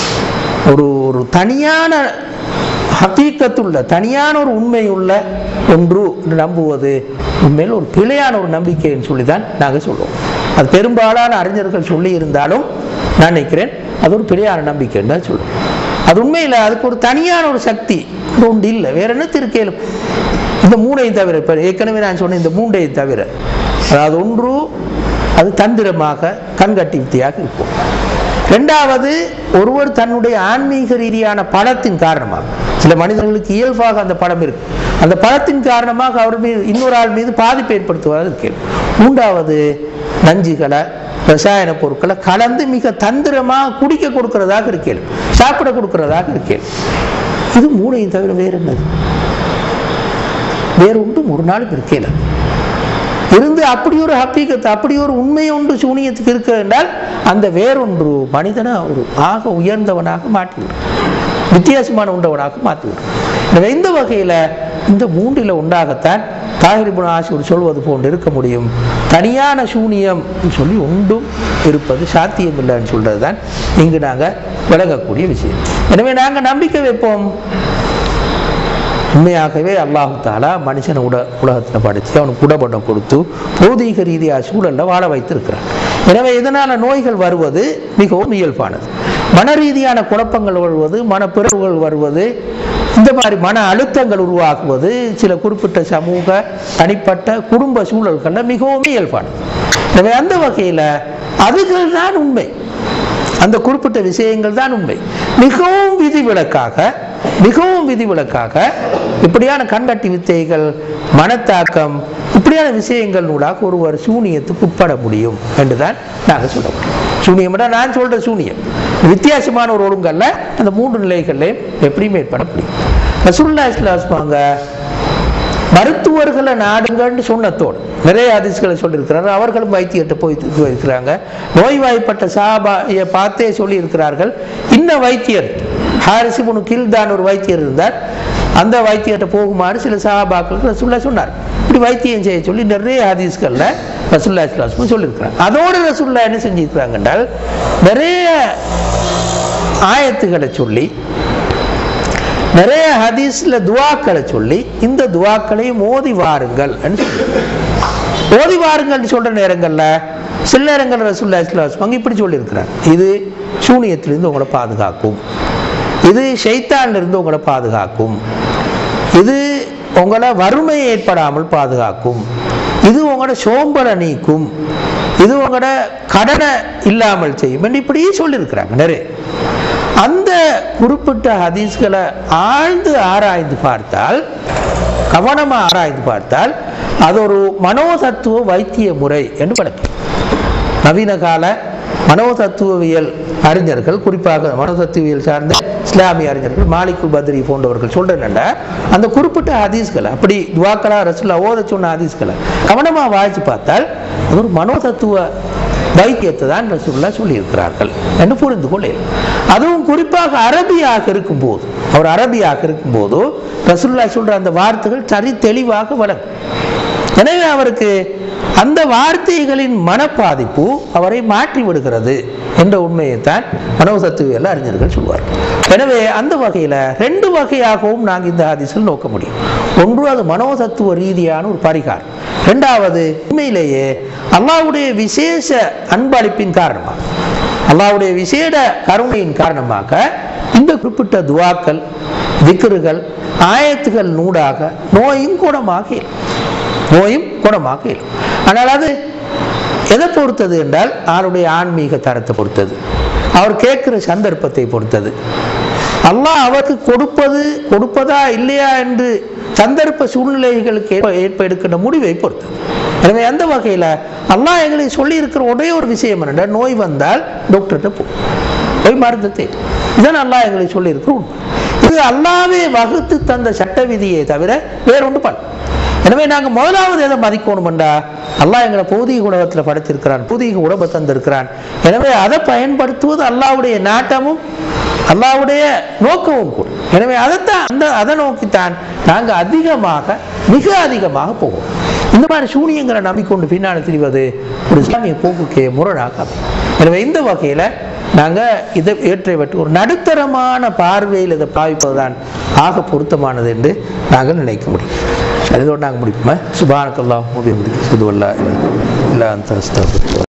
[SPEAKER 1] ஒரு ஒரு தனியான ஹக்கீக்கத்துள்ள தனியான ஒரு உண்மையுள்ள ஒன்று என்று நம்புவது உண்மையில் ஒரு பிழையான ஒரு நம்பிக்கைன்னு சொல்லி தான் நாங்கள் சொல்லுவோம் அது பெரும்பாலான அறிஞர்கள் சொல்லி இருந்தாலும் நான் நினைக்கிறேன் அது ஒரு பிழையான நம்பிக்கைன்னு தான் சொல்லுவோம் அது உண்மையில் அதுக்கு ஒரு தனியான ஒரு சக்தி ஒன்று இல்லை வேற என்ன திருக்கேலும் இந்த மூணையும் தவிர இப்போ ஏற்கனவே நான் சொன்ன இந்த மூன்றையும் தவிர அதாவது ஒன்று அது தந்திரமாக கண்கட்டி வித்தியாக இருக்கும் ரெண்டாவது ஒருவர் தன்னுடைய ஆன்மீக ரீதியான பலத்தின் காரணமாக சில மனிதர்களுக்கு இயல்பாக அந்த படம் இருக்கு அந்த பலத்தின் காரணமாக அவர் மீது இன்னொரு ஆள் மீது பாதிப்பு ஏற்படுத்துவதாக இருக்கு மூன்றாவது நஞ்சுகளை ரசாயன பொருட்களை கலந்து மிக தந்திரமாக குடிக்க கொடுக்கிறதாக இருக்கேன் சாப்பிட கொடுக்கிறதாக இருக்கேன் இது மூளையும் தவிர வேறு என்னது வேறு ஒன்றும் ஒரு நாளுக்கு இருக்கேல இருந்து அப்படி ஒரு ஹக்கீகத்து அப்படி ஒரு உண்மை ஒன்று சூனியத்துக்கு இருக்க என்றால் அந்த வேறொன்று மனிதனை ஒரு ஆக உயர்ந்தவனாக மாற்றிவிடும் வித்தியாசமான உண்டவனாக மாற்றிவிடும் எனவே இந்த வகையில் இந்த மூன்றில் உண்டாகத்தான் தாகிரிபுன் ஆசிரியர் சொல்வது போன்று இருக்க முடியும் தனியான சூனியம் சொல்லி உண்டும் இருப்பது சாத்தியமில்லைன்னு சொல்றது தான் இங்கு நாங்கள் விளங்கக்கூடிய விஷயம் எனவே நாங்கள் நம்பிக்கை வைப்போம் உண்மையாகவே அல்லாஹு தாலா மனுஷனை உட உலகத்தில் படித்து அவனுக்கு உடபடம் கொடுத்து பௌதீக ரீதியாக சூழலில் வாழ வைத்திருக்கிறான் எனவே இதனால் நோய்கள் வருவது மிகவும் இயல்பானது மன ரீதியான குழப்பங்கள் வருவது மனப்பிறவுகள் வருவது இந்த மாதிரி மன அழுத்தங்கள் உருவாக்குவது சில குறிப்பிட்ட சமூக தனிப்பட்ட குடும்ப சூழல்களில் மிகவும் இயல்பானது எனவே அந்த வகையில் அதுகள் தான் உண்மை அந்த குறிப்பிட்ட விஷயங்கள் தான் உண்மை மிகவும் விதிவிலக்காக மிகவும் விதிவிலக்காக இப்படியான கண்கட்டி வித்தைகள் மனத்தாக்கம் இப்படியான விஷயங்கள் நூலாக ஒருவர் சூனியத்துக்கு உட்பட முடியும் என்றுதான் நாங்கள் சொல்ல முடியும் சூனியம் நான் சொல்ற சூனியம் வித்தியாசமான ஒரு ஒழுங்கல்ல அந்த மூன்று நிலைகள்லையும் எப்படியும் ஏற்பட முடியும் ரசூல்லா இஸ்லாஸ்மாங்க மருத்துவர்களை நாடுங்கன்னு சொன்னத்தோடு நிறைய அதிர்ச்சிகளை சொல்லியிருக்கிறார்கள் அவர்களும் வைத்தியத்தை போய் இருக்கிறாங்க நோய்வாய்ப்பட்ட சாபாயை பார்த்தே சொல்லியிருக்கிறார்கள் இன்ன வைத்தியர் ஹாரிசிபுனு கில்தான் ஒரு வைத்தியர் இருந்தார் அந்த வைத்தியர்கிட்ட போகுமாறு சில சஹாபாக்களுக்கு ரசுல்லா சொன்னார் இப்படி வைத்தியம் செய்ய சொல்லி நிறைய ஹதீஸ்களில் ரசுல்லா இஸ்லாஸ்மும் சொல்லியிருக்கிறாங்க அதோடு ரசுல்லா என்ன செஞ்சிருக்கிறாங்க என்றால் நிறைய ஆயத்துகளை சொல்லி நிறைய ஹதீஸ்ல துவாக்களை சொல்லி இந்த துவாக்களையும் ஓதி வாருங்கள் ஓதி வாருங்கள் சொல்ற நேரங்கள்ல சில நேரங்கள் ரசூல்லா இஸ்லாம் இப்படி சொல்லியிருக்கிறார் இது சூனியத்திலிருந்து உங்களை பாதுகாக்கும் இது ஷைத்தான்ல இருந்து உங்களை பாதுகாக்கும் இது உங்களை வறுமை ஏற்படாமல் பாதுகாக்கும் இது உங்களோட சோம்பலை நீக்கும் இது உங்களோட கடனை இல்லாமல் செய்யும் இப்படியே சொல்லியிருக்கிறாங்க நிறைய அந்த குறிப்பிட்ட ஹதீஸ்களை ஆழ்ந்து ஆராய்ந்து பார்த்தால் கவனமாக ஆராய்ந்து பார்த்தால் அது ஒரு மனோதத்துவ வைத்திய முறை என்று படைக்கும் நவீன கால மனோதத்துவவியல் அறிஞர்கள் குறிப்பாக மனோதத்துவியல் சார்ந்த இஸ்லாமிய அறிஞர்கள் மாலிகுல் பத்ரி போன்றவர்கள் சொல்றேன் அந்த குறிப்பிட்ட ஹதீஸ்களை அப்படி துவாக்கலா ரசுல்லா ஓத சொன்ன ஹதீஸ்களை கவனமாக வாய்ச்சி பார்த்தால் அது ஒரு மனோதத்துவ வைத்தியத்தை தான் ரசூல்லா சொல்லியிருக்கிறார்கள் என்று புரிந்து கொள்ள அதுவும் குறிப்பாக அரபியாக இருக்கும்போது அவர் அரபியாக இருக்கும்போது ரசூல்லா சொல்ற அந்த வார்த்தைகள் சரி தெளிவாக வழங்கும் எனவே அவருக்கு அந்த வார்த்தைகளின் மனப்பாதிப்பு அவரை மாற்றி விடுகிறது என்ற உண்மையைத்தான் மனோதத்துவியல் அறிஞர்கள் சொல்வார் எனவே அந்த வகையில் ரெண்டு வகையாகவும் நாங்கள் இந்த ஹதீஸில் நோக்க முடியும் ஒன்று அது மனோதத்துவ ரீதியான ஒரு பரிகாரம் ரெண்டாவது உண்மையிலேயே அல்லாவுடைய விசேஷ அன்பளிப்பின் காரணமாக அல்லாவுடைய விசேட கருணையின் காரணமாக இந்த குறிப்பிட்ட துவாக்கள் திக்ருகள் ஆயத்துகள் நூடாக நோயும் குணமாக இருக்கும். நோயும் குணமாக இருக்கும் ஆனால் அது எதை பொறுத்தது என்றால் அவருடைய ஆன்மீக தரத்தை பொறுத்தது அவர் கேட்கிற சந்தர்ப்பத்தை பொறுத்தது அல்லாஹ் அவருக்கு கொடுப்பது கொடுப்பதா இல்லையா என்று சந்தர்ப்ப சூழ்நிலைகளுக்கு ஏற்ப ஏற்ப எடுக்கின்ற முடிவை பொறுத்தது எனவே அந்த வகையில் அல்லாஹ் எங்களை சொல்லி இருக்கிற ஒரே ஒரு விஷயம் என்னென்றால் நோய் வந்தால் டாக்டர்கிட்ட போ போய் மருந்து தேடு இதான் அல்லாஹ் எங்களை சொல்லி இருக்கிற உண்மை இது அல்லாவே வகுத்து தந்த சட்ட விதியை தவிர வேறொன்று பண்ண எனவே நாங்கள் முதலாவது எதை மதிக்கணும்டா அல்லாஹ் எங்களை பூதிக உலகத்தில் படைத்திருக்கிறான் பூதிக உடம்பை தந்திருக்கிறான் எனவே அதை பயன்படுத்துவது அல்லாவுடைய நாட்டமும் அல்லாவுடைய நோக்கமும் கூட எனவே அதைத்தான் அந்த அதை நோக்கித்தான் நாங்கள் அதிகமாக மிக அதிகமாக போவோம் இந்த மாதிரி சூனியங்களை நம்பிக்கொண்டு பின்னால் திரிவது ஒரு இஸ்லாமிய போக்குக்கே முரணாக அமையும். எனவே இந்த வகையில் நாங்கள் இதை ஏற்றை பற்றி ஒரு நடுத்தரமான பார்வையில் இதை பாவிப்பதுதான் ஆக பொருத்தமானது என்று நாங்கள் நினைக்க முடியும் அதோடு நாங்கள் முடிப்போமா சுபானக்கல்லாம் முடியும் சுதுவல்லா இல்லை அந்த